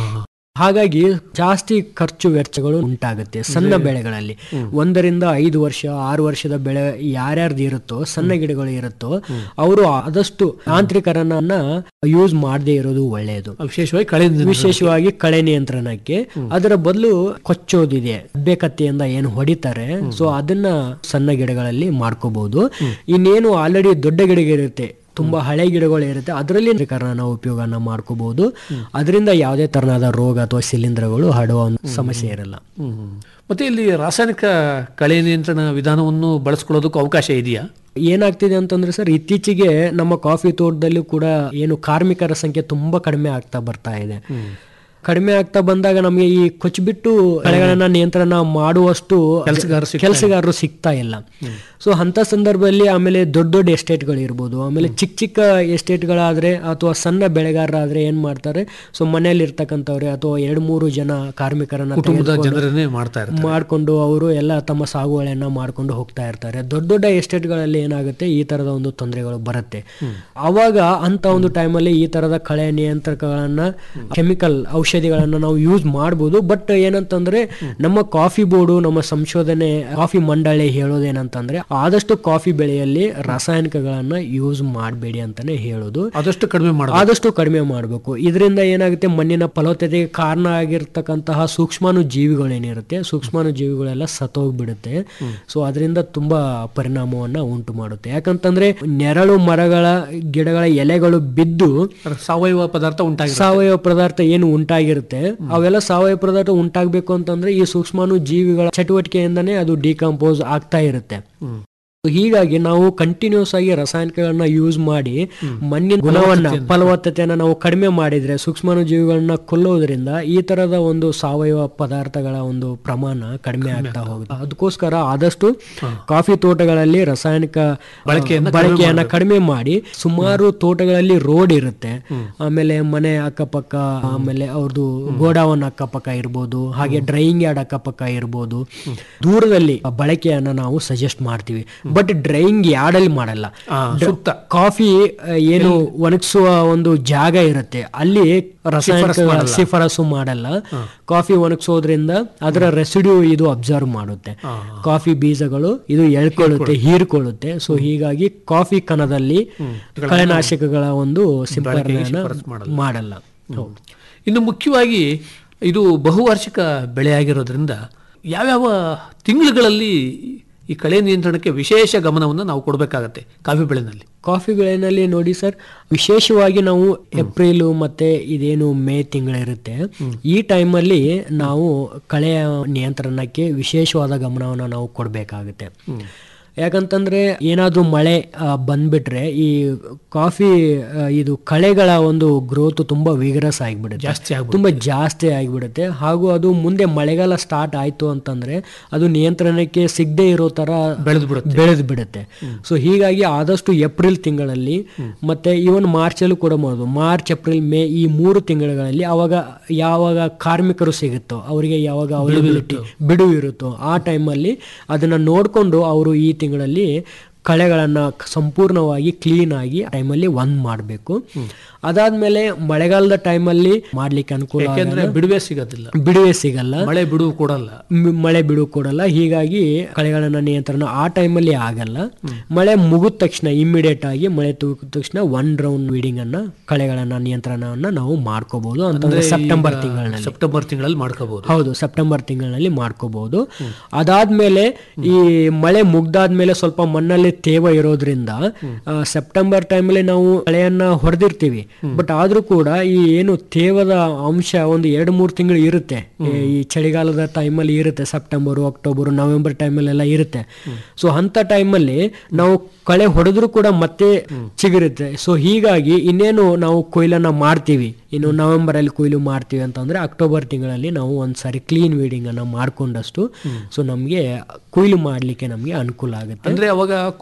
ಹಾಗಾಗಿ ಜಾಸ್ತಿ ಖರ್ಚು ವೆಚ್ಚಗಳು ಉಂಟಾಗುತ್ತೆ ಸಣ್ಣ ಬೆಳೆಗಳಲ್ಲಿ ಒಂದರಿಂದ ಐದು ವರ್ಷ ಆರು ವರ್ಷದ ಬೆಳೆ ಯಾರ್ಯಾರ್ದು ಇರುತ್ತೋ ಸಣ್ಣ ಗಿಡಗಳು ಇರುತ್ತೋ ಅವರು ಆದಷ್ಟು ಯಾಂತ್ರೀಕರಣನ ಯೂಸ್ ಮಾಡದೇ ಇರೋದು ಒಳ್ಳೆಯದು ವಿಶೇಷವಾಗಿ ಕಳೆ ವಿಶೇಷವಾಗಿ ಕಳೆ ನಿಯಂತ್ರಣಕ್ಕೆ ಅದರ ಬದಲು ಕೊಚ್ಚೋದಿದೆ ಅಬ್ಬೆ ಕತ್ತಿಯಿಂದ ಏನು ಹೊಡಿತಾರೆ ಸೊ ಅದನ್ನ ಸಣ್ಣ ಗಿಡಗಳಲ್ಲಿ ಮಾಡ್ಕೋಬಹುದು ಇನ್ನೇನು ಆಲ್ರೆಡಿ ದೊಡ್ಡ ಗಿಡಗಳಿರುತ್ತೆ ತುಂಬಾ ಹಳೆ ಗಿಡಗಳು ಇರುತ್ತೆ ಅದರಲ್ಲಿ ನಾವು ಉಪಯೋಗನ ಮಾಡ್ಕೋಬಹುದು ಅದರಿಂದ ಯಾವುದೇ ತರನಾದ ರೋಗ ಅಥವಾ ಶಿಲೀಂಧ್ರಗಳು ಹರಡುವ ಒಂದು ಸಮಸ್ಯೆ ಇರಲ್ಲ ಹ್ಮ್. ಮತ್ತೆ ಇಲ್ಲಿ ರಾಸಾಯನಿಕ ಕಳೆ ನಿಯಂತ್ರಣ ವಿಧಾನವನ್ನು ಬಳಸ್ಕೊಳ್ಳೋದಕ್ಕೂ ಅವಕಾಶ ಇದೆಯಾ ಏನಾಗ್ತಿದೆ ಅಂತಂದ್ರೆ ಸರ್ ಇತ್ತೀಚೆಗೆ ನಮ್ಮ ಕಾಫಿ ತೋಟದಲ್ಲೂ ಕೂಡ ಏನು ಕಾರ್ಮಿಕರ ಸಂಖ್ಯೆ ತುಂಬಾ ಕಡಿಮೆ ಆಗ್ತಾ ಬರ್ತಾ ಇದೆ ಕಡಿಮೆ ಆಗ್ತಾ ಬಂದಾಗ ನಮಗೆ ಈ ಕೊಚ್ಚಿಬಿಟ್ಟು ಕಳೆಗಳನ್ನ ನಿಯಂತ್ರಣ ಮಾಡುವಷ್ಟು ಕೆಲ್ಸಗಾರರು ಸಿಗ್ತಾ ಕೆಲಸಗಾರರು ಸಿಗ್ತಾ ಇಲ್ಲ ಸೊ ಅಂತ ಸಂದರ್ಭದಲ್ಲಿ ಆಮೇಲೆ ದೊಡ್ಡ ದೊಡ್ಡ ಎಸ್ಟೇಟ್ಗಳು ಇರ್ಬೋದು ಆಮೇಲೆ ಚಿಕ್ಕ ಚಿಕ್ಕ ಎಸ್ಟೇಟ್ಗಳಾದ್ರೆ ಅಥವಾ ಸಣ್ಣ ಬೆಳೆಗಾರರಾದ್ರೆ ಏನ್ ಮಾಡ್ತಾರೆ ಸೊ ಮನೆಯಲ್ಲಿ ಇರ್ತಕ್ಕಂಥವ್ರೆ ಅಥವಾ ಎರಡು ಮೂರು ಜನ ಕಾರ್ಮಿಕರನ್ನ ಕುಟುಂಬದ ತೆಗೆದುಕೊಂಡು- ಜನರನ್ನೇ ಮಾಡ್ತಾ ಇರ್ತಾರೆ ಮಾಡ್ಕೊಂಡು ಅವರು ಎಲ್ಲ ತಮ್ಮ ಸಾಗುವಳಿಯನ್ನ ಮಾಡ್ಕೊಂಡು ಹೋಗ್ತಾ ಇರ್ತಾರೆ ದೊಡ್ಡ ದೊಡ್ಡ ಎಸ್ಟೇಟ್ಗಳಲ್ಲಿ ಏನಾಗುತ್ತೆ ಈ ತರದ ಒಂದು ತೊಂದರೆಗಳು ಬರುತ್ತೆ ಅವಾಗ ಅಂತ ಒಂದು ಟೈಮಲ್ಲಿ ಈ ತರದ ಕಳೆ ನಿಯಂತ್ರಕಗಳನ್ನ ಕೆಮಿಕಲ್ ಔಷಧಿಗಳನ್ನ ನಾವು ಯೂಸ್ ಮಾಡ್ಬೋದು ಬಟ್ ಏನಂತಂದ್ರೆ ನಮ್ಮ ಕಾಫಿ ಬೋರ್ಡು ನಮ್ಮ ಸಂಶೋಧನೆ ಕಾಫಿ ಮಂಡಳಿ ಹೇಳೋದೇನಂತಂದ್ರೆ ಆದಷ್ಟು ಕಾಫಿ ಬೆಳೆಯಲ್ಲಿ ರಾಸಾಯನಿಕಗಳನ್ನ ಯೂಸ್ ಮಾಡಬೇಡಿ ಅಂತಾನೆ ಹೇಳೋದು ಆದಷ್ಟು ಕಡಿಮೆ ಮಾಡಬೇಕು ಆದಷ್ಟು ಕಡಿಮೆ ಮಾಡಬೇಕು ಇದರಿಂದ ಏನಾಗುತ್ತೆ ಮಣ್ಣಿನ ಫಲವತ್ತತೆಗೆ ಕಾರಣ ಆಗಿರ್ತಕ್ಕಂತಹ ಸೂಕ್ಷ್ಮಾಣು ಜೀವಿಗಳೇನಿರುತ್ತೆ ಸೂಕ್ಷ್ಮಾಣು ಜೀವಿಗಳೆಲ್ಲ ಸತ್ತೋಗ್ಬಿಡುತ್ತೆ ಸೊ ಅದರಿಂದ ತುಂಬಾ ಪರಿಣಾಮವನ್ನ ಉಂಟು ಮಾಡುತ್ತೆ ಯಾಕಂತಂದ್ರೆ ನೆರಳು ಮರಗಳ ಗಿಡಗಳ ಎಲೆಗಳು ಬಿದ್ದು ಸಾವಯವ ಪದಾರ್ಥ ಉಂಟಾಗಿ ಸಾವಯವ ಪದಾರ್ಥ ಏನು ಉಂಟಾಗಿರುತ್ತೆ ಅವೆಲ್ಲ ಸಾವಯವ ಪದಾರ್ಥ ಉಂಟಾಗಬೇಕು ಅಂತಂದ್ರೆ ಈ ಸೂಕ್ಷ್ಮಾಣು ಜೀವಿಗಳ ಚಟುವಟಿಕೆಯಿಂದನೇ ಅದು ಡಿಕಂಪೋಸ್ ಆಗ್ತಾ ಇರುತ್ತೆ ಹೀಗಾಗಿ ನಾವು ಕಂಟಿನ್ಯೂಸ್ ಆಗಿ ರಾಸಾಯನಿಕಗಳನ್ನ ಯೂಸ್ ಮಾಡಿ ಮಣ್ಣಿನ ಗುಣವನ್ನ ಫಲವತ್ತತೆಯನ್ನ ನಾವು ಕಡಿಮೆ ಮಾಡಿದ್ರೆ ಸೂಕ್ಷ್ಮಾಣು ಜೀವಿಗಳನ್ನ ಕೊಲ್ಲೋದ್ರಿಂದ ಈ ತರದ ಒಂದು ಸಾವಯವ ಪದಾರ್ಥಗಳ ಒಂದು ಪ್ರಮಾಣ ಕಡಿಮೆ ಆಗ್ತಾ ಹೋಗುತ್ತೆ ಅದಕ್ಕೋಸ್ಕರ ಆದಷ್ಟು ಕಾಫಿ ತೋಟಗಳಲ್ಲಿ ರಾಸಾಯನಿಕ ಬಳಕೆಯನ್ನ ಆ, ಬಳಕೆಯನ್ನ ಕಡಿಮೆ ಮಾಡಿ ಸುಮಾರು ತೋಟಗಳಲ್ಲಿ ರೋಡ್ ಇರುತ್ತೆ ಆಮೇಲೆ ಮನೆ ಅಕ್ಕಪಕ್ಕ ಆಮೇಲೆ ಅವ್ರದ್ದು ಗೋಡಾವನ್ ಅಕ್ಕಪಕ್ಕ ಇರ್ಬೋದು ಹಾಗೆ ಡ್ರೈಯಿಂಗ್ ಯಾರ್ಡ್ ಅಕ್ಕಪಕ್ಕ ಇರ್ಬೋದು ದೂರದಲ್ಲಿ ಬಳಕೆಯನ್ನ ನಾವು ಸಜೆಸ್ಟ್ ಮಾಡ್ತೀವಿ ಬಟ್ ಡ್ರೈಯಿಂಗ್ ಯಾರ್ಡ್ ಅಲ್ಲಿ ಮಾಡಲ್ಲ ಸೂಕ್ತ. ಕಾಫಿ ಆ, ಏನು ಒಣಗಿಸುವ ಒಂದು ಜಾಗ ಇರುತ್ತೆ ಅಲ್ಲಿ ರಾಸಾಯನಿಕ ಶಿಫಾರಸು ಮಾಡಲ್ಲ ಕಾಫಿ ಒಣಗಿಸೋದ್ರಿಂದ ಅದರ ರೆಸಿಡ್ಯೂ ಇದು ಅಬ್ಸರ್ವ್ ಮಾಡುತ್ತೆ ಕಾಫಿ ಬೀಜಗಳು ಇದು ಎಳ್ಕೊಳ್ಳುತ್ತೆ ಹೀರ್ಕೊಳ್ಳುತ್ತೆ ಸೊ ಹೀಗಾಗಿ ಕಾಫಿ ಕಣದಲ್ಲಿ ಕಳೆನಾಶಕಗಳ ಒಂದು ಸಿಂಪರಣೆಯನ್ನ ಮಾಡಲ್ಲ ಹೌದು ಇನ್ನು ಮುಖ್ಯವಾಗಿ ಇದು ಬಹುವಾರ್ಷಿಕ ಬೆಳೆ ಆಗಿರೋದ್ರಿಂದ ಯಾವ್ಯಾವ ತಿಂಗಳುಗಳಲ್ಲಿ ಈ ಕಳೆ ನಿಯಂತ್ರಣಕ್ಕೆ ವಿಶೇಷ ಗಮನವನ್ನು ನಾವು ಕೊಡಬೇಕಾಗತ್ತೆ ಕಾಫಿ ಬೆಳೆನಲ್ಲಿ ಕಾಫಿ ಬೆಳೆನಲ್ಲಿ ನೋಡಿ ಸರ್ ವಿಶೇಷವಾಗಿ ನಾವು ಏಪ್ರಿಲ್ ಮತ್ತೆ ಇದೇನು ಮೇ ತಿಂಗಳಿರುತ್ತೆ ಈ ಟೈಮಲ್ಲಿ ನಾವು ಕಳೆಯ ನಿಯಂತ್ರಣಕ್ಕೆ ವಿಶೇಷವಾದ ಗಮನವನ್ನು ನಾವು ಕೊಡಬೇಕಾಗುತ್ತೆ ಯಾಕಂತಂದ್ರೆ ಏನಾದ್ರೂ ಮಳೆ ಆ, ಬಂದ್ಬಿಟ್ರೆ ಈ ಕಾಫಿ ಆ, ಇದು ಕಳೆಗಳ ಒಂದು ಗ್ರೋತ್ ತುಂಬಾ ವಿಗರಸ್ ಆಗಿಬಿಡುತ್ತೆ ಜಾಸ್ತಿ ಆಗ್ಬಿಡುತ್ತೆ. ತುಂಬಾ ಜಾಸ್ತಿ ಆಗಿಬಿಡುತ್ತೆ ಹಾಗೂ ಅದು ಮುಂದೆ ಮಳೆಗಾಲ ಸ್ಟಾರ್ಟ್ ಆಯ್ತು ಅಂತಂದ್ರೆ ಅದು ನಿಯಂತ್ರಣಕ್ಕೆ ಸಿಗದೆ ಇರೋ ತರ ಬೆಳೆದು ಬಿಡುತ್ತೆ ಬೆಳೆದು ಬಿಡುತ್ತೆ ಸೊ ಹೀಗಾಗಿ ಆದಷ್ಟು ಏಪ್ರಿಲ್ ತಿಂಗಳಲ್ಲಿ ಮತ್ತೆ ಇವನ್ ಮಾರ್ಚ್ ಅಲ್ಲೂ ಕೂಡ ಮಾಡೋದು ಮಾರ್ಚ್ ಏಪ್ರಿಲ್ ಮೇ ಈ ಮೂರು ತಿಂಗಳುಗಳಲ್ಲಿ ಅವಾಗ ಯಾವಾಗ ಕಾರ್ಮಿಕರು ಸಿಗುತ್ತೋ ಅವರಿಗೆ ಯಾವಾಗ ಅವೈಲಬಿಲಿಟಿ ಬಿಡುವು ಇರುತ್ತೋ ಆ ಟೈಮಲ್ಲಿ ಅದನ್ನ ನೋಡ್ಕೊಂಡು ಅವರು ಈ ತಿಂಗಳಲ್ಲಿ ಕಳೆಗಳನ್ನ ಸಂಪೂರ್ಣವಾಗಿ ಕ್ಲೀನ್ ಆಗಿ ಟೈಮಲ್ಲಿ ಒಂದ್ ಮಾಡಬೇಕು ಅದಾದ್ಮೇಲೆ ಮಳೆಗಾಲದ ಟೈಮಲ್ಲಿ ಮಾಡ್ಲಿಕ್ಕೆ ಅನುಕೂಲ ಯಾಕೆಂದ್ರೆ ಆಗಲ್ಲ. ಬಿಡುವೆ ಸಿಗೋದಿಲ್ಲ ಬಿಡುವೆ ಸಿಗಲ್ಲ ಮಳೆ ಬಿಡುವು ಕೊಡಲ್ಲ ಮ್- ಮಳೆ ಬಿಡು ಕೊಡಲ್ಲ ಹೀಗಾಗಿ ಕಳೆಗಳನ್ನ ನಿಯಂತ್ರಣ ಆ ಟೈಮಲ್ಲಿ ಆಗಲ್ಲ ಮಳೆ ಮುಗಿದ ತಕ್ಷಣ ಇಮಿಡಿಯೇಟ್ ಆಗಿ ಮಳೆ ತುಗಿದ ತಕ್ಷಣ ಒನ್ ರೌಂಡ್ ವೀಡಿಂಗ್ ಅನ್ನ ಕಳೆಗಳನ್ನ ನಿಯಂತ್ರಣವನ್ನ ನಾವು ಮಾಡ್ಕೋಬಹುದು ಅಂತಂದ್ರೆ ಸೆಪ್ಟೆಂಬರ್ ತಿಂಗಳಲ್ಲಿ ಸೆಪ್ಟೆಂಬರ್ ತಿಂಗಳಲ್ಲಿ ಮಾಡ್ಕೋಬಹುದು ಹೌದು ಸೆಪ್ಟೆಂಬರ್ ತಿಂಗಳಲ್ಲಿ ಮಾಡ್ಕೋಬಹುದು ಅದಾದ್ಮೇಲೆ ಈ ಮಳೆ ಮುಗ್ದಾದ್ಮೇಲೆ ಸ್ವಲ್ಪ ಮಣ್ಣಲ್ಲಿ ತೇವ ಇರೋದ್ರಿಂದ ಆ, ಸೆಪ್ಟೆಂಬರ್ ಟೈಮಲ್ಲಿ ನಾವು ಕಳೆಯನ್ನ ಹೊಡೆದಿರ್ತೀವಿ ಬಟ್ ಆದ್ರೂ ಕೂಡ ಈ ಏನು ತೇವದ ಅಂಶ ಒಂದು ಎರಡು ಮೂರು ತಿಂಗಳು ಇರುತ್ತೆ ಈ- ಈ ಚಳಿಗಾಲದ ಟೈಮಲ್ಲಿ ಇರುತ್ತೆ ಸೆಪ್ಟೆಂಬರ್ ಅಕ್ಟೋಬರ್ ನವೆಂಬರ್ ಟೈಮಲ್ಲೆಲ್ಲ ಇರುತ್ತೆ ಸೊ ಅಂತ ಟೈಮಲ್ಲಿ ನಾವು ಕಳೆ ಹೊಡೆದ್ರು ಕೂಡ ಮತ್ತೆ ಚಿಗುರುತ್ತೆ ಸೊ ಹೀಗಾಗಿ ಇನ್ನೇನು ನಾವು ಕೊಯ್ಲನ್ನ ಮಾಡ್ತೀವಿ ಇನ್ನು ನವೆಂಬರ್ ಅಲ್ಲಿ ಕೊಯ್ಲು ಮಾಡ್ತೀವಿ ಅಂತಂದ್ರೆ ಅಕ್ಟೋಬರ್ ತಿಂಗಳಲ್ಲಿ ನಾವು ಒಂದ್ಸಾರಿ ಕ್ಲೀನ್ ವೀಡಿಂಗ್ ಅನ್ನ ಮಾಡ್ಕೊಂಡಷ್ಟು ಸೊ ನಮ್ಗೆ ಕೊಯ್ಲು ಮಾಡ್ಲಿಕ್ಕೆ ನಮ್ಗೆ ಅನುಕೂಲ ಆಗುತ್ತೆ ಅಂದ್ರೆ ಅವಾಗ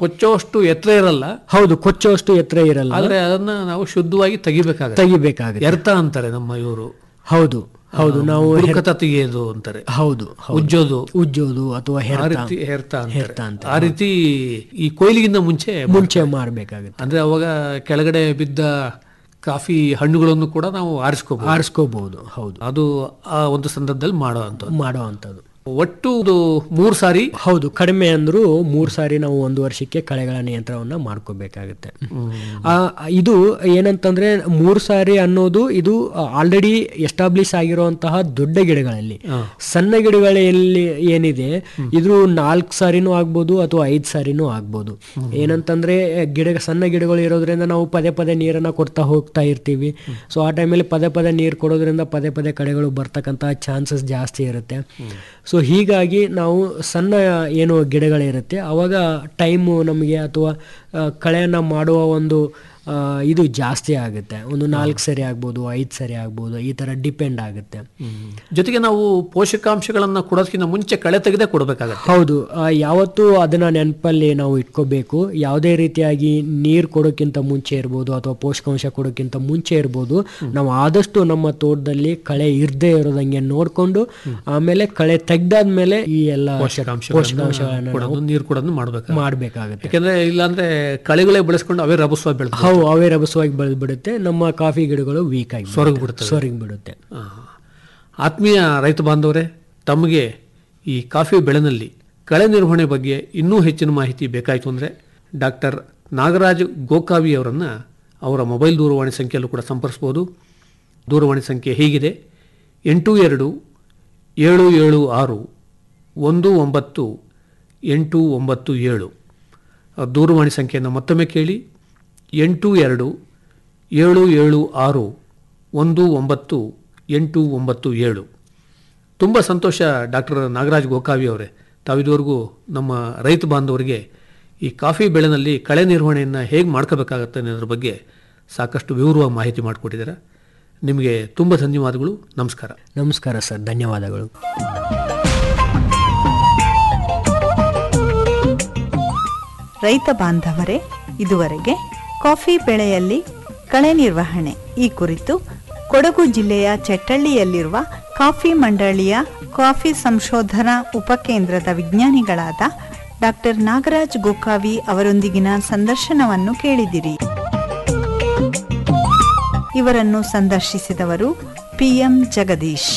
ಕೊಚ್ಚೋಷ್ಟು ಎತ್ತರ ಇರಲ್ಲ ಹೌದು ಕೊಚ್ಚೋಷ್ಟು ಎತ್ತರ ಇರಲ್ಲ ಆದ್ರೆ ಅದನ್ನ ನಾವು ಶುದ್ಧವಾಗಿ ತೆಗಿಬೇಕಾಗುತ್ತೆ ತೆಗಿಬೇಕಾಗುತ್ತೆ ಎರ್ತ ಅಂತಾರೆ ನಮ್ಮ ಇವರು ಹೌದು ಹೌದು ನಾವು ಬುಡಕತ ತೆಗೆಯೋದು ಅಂತಾರೆ ಹೌದು ಹೌದು. ಉಜ್ಜೋದು ಉಜ್ಜೋದು ಅಥವಾ ಆ ಹೆರ್ತ ರೀತಿ ಹೆರ್ತ ಅಂತಾರೆ. ಹೆರ್ತ ಅಂತ ಆ ರೀತಿ ಈ ಕೊಯ್ಲಿಗಿಂತ ಮುಂಚೆ ಮುಂಚೆ ಮಾಡಬೇಕಾಗುತ್ತೆ ಅಂದ್ರೆ ಅವಾಗ ಕೆಳಗಡೆ ಬಿದ್ದ ಕಾಫಿ ಹಣ್ಣುಗಳನ್ನು ಕೂಡ ನಾವು ಆರಿಸ್ಕೋಬಹುದು ಆರಿಸ್ಕೋಬಹುದು ಹೌದು ಅದು ಆ ಒಂದು ಸಂದರ್ಭದಲ್ಲಿ ಮಾಡೋ ಅಂತ ಮಾಡೋ ಅಂಥದ್ದು ಒಟ್ಟು ಇದು ಮೂರು ಸಾರಿ ಹೌದು ಕಡಿಮೆ ಅಂದ್ರೂ ಮೂರು ಸಾರಿ ನಾವು ಒಂದು ವರ್ಷಕ್ಕೆ ಕಳೆಗಳ ನಿಯಂತ್ರಣವನ್ನ ಮಾಡ್ಕೋಬೇಕಾಗುತ್ತೆ ಆ, ಇದು ಏನಂತಂದ್ರೆ ಮೂರು ಸಾರಿ ಅನ್ನೋದು ಇದು ಆಲ್ರೆಡಿ ಎಸ್ಟಾಬ್ಲಿಷ್ ಆಗಿರುವಂತಹ ದೊಡ್ಡ ಗಿಡಗಳಲ್ಲಿ ಸಣ್ಣ ಗಿಡಗಳಲ್ಲಿ ಏನಿದೆ ಇದು ನಾಲ್ಕು ಸಾರಿನೂ ಆಗ್ಬೋದು ಅಥವಾ ಐದು ಸಾರಿನೂ ಆಗ್ಬೋದು ಏನಂತಂದ್ರೆ ಗಿಡ ಸಣ್ಣ ಗಿಡಗಳು ಇರೋದ್ರಿಂದ ನಾವು ಪದೇ ಪದೇ ನೀರನ್ನ ಕೊಡ್ತಾ ಹೋಗ್ತಾ ಇರ್ತೀವಿ ಸೊ ಆ ಟೈಮಲ್ಲಿ ಪದೇ ಪದೇ ನೀರು ಕೊಡೋದ್ರಿಂದ ಪದೇ ಪದೇ ಕಳೆಗಳು ಬರ್ತಕ್ಕಂತಹ ಚಾನ್ಸಸ್ ಜಾಸ್ತಿ ಇರುತ್ತೆ ಸೊ ಹೀಗಾಗಿ ನಾವು ಸಣ್ಣ ಏನು ಗಿಡಗಳಿರುತ್ತೆ ಅವಾಗ ಟೈಮು ನಮಗೆ ಅಥವಾ ಆ, ಕಳೆಯನ್ನು ಮಾಡುವ ಒಂದು ಆ, ಇದು ಜಾಸ್ತಿ ಆಗುತ್ತೆ ಒಂದು ನಾಲ್ಕು ಸರಿ ಆಗ್ಬೋದು ಐದು ಸರಿ ಆಗ್ಬೋದು ಈ ಥರ ಡಿಪೆಂಡ್ ಆಗುತ್ತೆ ಜೊತೆಗೆ ನಾವು ಪೋಷಕಾಂಶಗಳನ್ನ ಕೊಡೋದಕ್ಕಿಂತ ಮುಂಚೆ ಕಳೆ ತೆಗೆದೇ ಕೊಡಬೇಕಾಗತ್ತೆ ಹೌದು ಆ, ಯಾವತ್ತೂ ಅದನ್ನ ನೆನಪಲ್ಲಿ ನಾವು ಇಟ್ಕೋಬೇಕು ಯಾವುದೇ ರೀತಿಯಾಗಿ ನೀರು ಕೊಡೋಕ್ಕಿಂತ ಮುಂಚೆ ಇರ್ಬೋದು ಅಥವಾ ಪೋಷಕಾಂಶ ಕೊಡೋಕ್ಕಿಂತ ಮುಂಚೆ ಇರ್ಬೋದು ನಾವು ಆದಷ್ಟು ನಮ್ಮ ತೋಟದಲ್ಲಿ ಕಳೆ ಇರದೇ ಇರೋದಂಗೆ ನೋಡ್ಕೊಂಡು ಆಮೇಲೆ ಕಳೆ ತೆಗ್ದಾದ್ಮೇಲೆ ಈ ಎಲ್ಲ ಪೋಷಕಾಂಶಗಳನ್ನ ಕೊಡೋದು ನೀರು ಕೊಡೋದು ಮಾಡ್ಬೇಕು ಮಾಡಬೇಕಾಗುತ್ತೆ ಯಾಕಂದ್ರೆ ಇಲ್ಲಾಂದ್ರೆ ಕಳೆಗಳೇ ಬೆಳೆಸ್ಕೊಂಡು ಅವೇ ರಭಸ್ವ ಬೆಳೆದು ಹೌದು ಅವೇ ರಭಸವಾಗಿ ಬೆಳೆದು ಬಿಡುತ್ತೆ ನಮ್ಮ ಕಾಫಿ ಗಿಡಗಳು ವೀಕ್ ಆಗಿ ಸೊರಗಿ ಬಿಡುತ್ತವೆ. ಸೊರಗಿ ಬಿಡುತ್ತೆ ಆತ್ಮೀಯ ರೈತ ಬಾಂಧವರೇ ತಮಗೆ ಈ ಕಾಫಿ ಬೆಳೆನಲ್ಲಿ ಕಳೆ ನಿರ್ವಹಣೆ ಬಗ್ಗೆ ಇನ್ನೂ ಹೆಚ್ಚಿನ ಮಾಹಿತಿ ಬೇಕಾಯಿತು ಅಂದರೆ ಡಾಕ್ಟರ್ ನಾಗರಾಜ್ ಗೋಕಾವಿ ಅವರನ್ನು ಅವರ ಮೊಬೈಲ್ ದೂರವಾಣಿ ಸಂಖ್ಯೆಯಲ್ಲೂ ಕೂಡ ಸಂಪರ್ಸ್ಬೋದು ದೂರವಾಣಿ ಸಂಖ್ಯೆ ಹೀಗಿದೆ ಎಂಟು ಎರಡು ಏಳು ಏಳು ಆರು ಒಂದು ಒಂಬತ್ತು ಎಂಟು ಒಂಬತ್ತು ಏಳು ಆ ದೂರವಾಣಿ ಸಂಖ್ಯೆಯನ್ನು ಮತ್ತೊಮ್ಮೆ ಕೇಳಿ ಎಂಟು ಎರಡು ಏಳು ಏಳು ಆರು ಒಂದು ಒಂಬತ್ತು ಎಂಟು ಒಂಬತ್ತು ಏಳು ತುಂಬ ಸಂತೋಷ ಡಾಕ್ಟರ್ ನಾಗರಾಜ್ ಗೋಕಾವಿ ಅವರೇ ತಾವಿದುವರೆಗೂ ನಮ್ಮ ರೈತ ಬಾಂಧವರಿಗೆ ಈ ಕಾಫಿ ಬೆಳೆನಲ್ಲಿ ಕಳೆ ನಿರ್ವಹಣೆಯನ್ನು ಹೇಗೆ ಮಾಡ್ಕೋಬೇಕಾಗತ್ತೆ ಅನ್ನೋದ್ರ ಬಗ್ಗೆ ಸಾಕಷ್ಟು ವಿವರವಾಗಿ ಮಾಹಿತಿ ಮಾಡಿಕೊಟ್ಟಿದ್ದೀರಾ ನಿಮಗೆ ತುಂಬ ಧನ್ಯವಾದಗಳು ನಮಸ್ಕಾರ ನಮಸ್ಕಾರ ಸರ್ ಧನ್ಯವಾದಗಳು ರೈತ ಬಾಂಧವರೇ ಇದುವರೆಗೆ ಕಾಫಿ ಬೆಳೆಯಲ್ಲಿ ಕಳೆ ನಿರ್ವಹಣೆ ಈ ಕುರಿತು ಕೊಡಗು ಜಿಲ್ಲೆಯ ಚೆಟ್ಟಳ್ಳಿಯಲ್ಲಿರುವ ಕಾಫಿ ಮಂಡಳಿಯ ಕಾಫಿ ಸಂಶೋಧನಾ ಉಪಕೇಂದ್ರದ ವಿಜ್ಞಾನಿಗಳಾದ ಡಾಕ್ಟರ್ ನಾಗರಾಜ್ ಗೋಕಾವಿ ಅವರೊಂದಿಗಿನ ಸಂದರ್ಶನವನ್ನು ಕೇಳಿದಿರಿ ಇವರನ್ನು ಸಂದರ್ಶಿಸಿದವರು ಪಿಎಂ ಜಗದೀಶ್